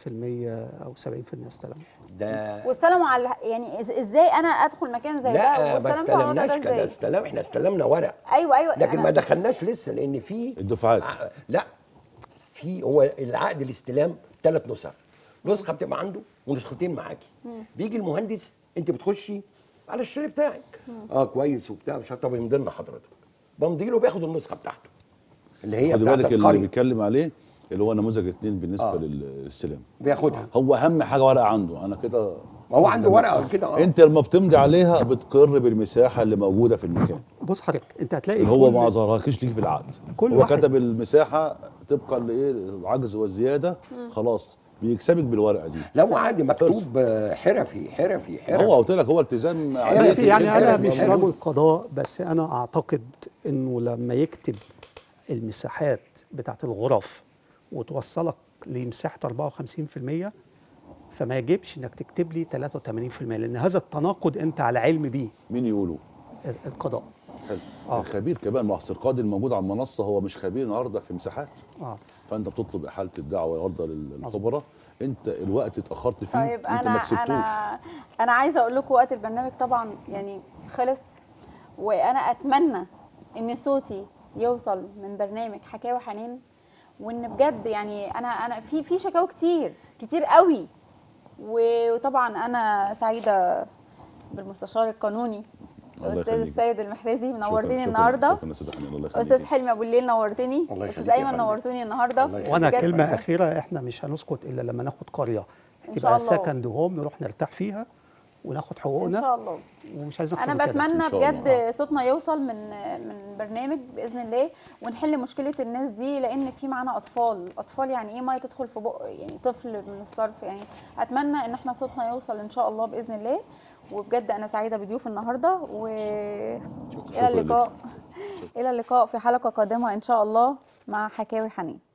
80% او 70% استلم ده واستلموا على يعني إز- ازاي انا ادخل مكان زي ده لا ما واستلمتوا على الوضع استلمناش ده كده ازاي استلم احنا استلمنا ورق ايوه ايوه لكن أنا- ما دخلناش لسه لان في الدفعات ع- لا في هو العقد الاستلام ثلاث نسخ نسخه بتبقى عنده ونسختين معاكي بيجي المهندس انت بتخشي على الشاليه بتاعك اه كويس وبتاع مش عارف طب يمضي لنا حضرتك بمضي له بياخد النسخه بتاعته اللي هي خلي بتاعت بالك اللي القريه بيتكلم عليه اللي هو نموذج اتنين بالنسبه آه. للاستلام بياخدها هو اهم حاجه ورقه عنده انا كده ما هو عنده ورقه كده اه انت لما بتمضي عليها بتقر بالمساحه اللي موجوده في المكان بص حضرتك انت هتلاقي اللي هو كل- ما ظهرهاش ليك في العقد كل هو واحد- كتب المساحه طبقا لايه العجز والزياده خلاص بيكسبك بالورقه دي لو عادي مكتوب آه، حرفي حرفي حرفي هو قلت لك هو التزام بس عادي. بس يعني انا الحلو مش موجود. رجل قضاء بس انا اعتقد انه لما يكتب المساحات بتاعت الغرف وتوصلك لمساحه 54% فما يجبش انك تكتب لي 83% لان هذا التناقض انت على علم بيه مين يقولوا ال- القضاء حلو آه. الخبير كمان ما اصل القاضي الموجود على المنصه هو مش خبير النهارده في مساحات اه فانت بتطلب احاله الدعوه عرضه للخبراء انت الوقت اتاخرت فيه طيب انت انا ما كسبتوش انا انا عايزه اقول لكم وقت البرنامج طبعا يعني خلص وانا اتمنى ان صوتي يوصل من برنامج حكاوي حنين وان بجد يعني انا انا في في شكاوى كتير كتير قوي وطبعا انا سعيده بالمستشار القانوني الله الاستاذ يخليك. السيد المحرزي شكراً- منورتني شكراً- النهارده شكرا يا استاذ حنين الله يخليك استاذ حلمي ابو الليل نورتني الله استاذ يخليك يا ايمن فندم. نورتوني النهارده الله يخليك. وانا بجد. كلمه اخيره احنا مش هنسكت الا لما ناخد قريه إن تبقى شاء الله. سكند هوم نروح نرتاح فيها وناخد ان حقوقنا شاء الله ومش عايزين أكتر انا من كده. بتمنى إن شاء بجد الله. صوتنا يوصل من من برنامج باذن الله ونحل مشكله الناس دي لان في معانا اطفال اطفال يعني ايه ميه تدخل في بق يعني طفل من الصرف يعني اتمنى ان احنا صوتنا يوصل ان شاء الله باذن الله وبجد انا سعيده بضيوف النهارده والى شكراً لك. اللقاء الى اللقاء في حلقه قادمه ان شاء الله مع حكاوي حنين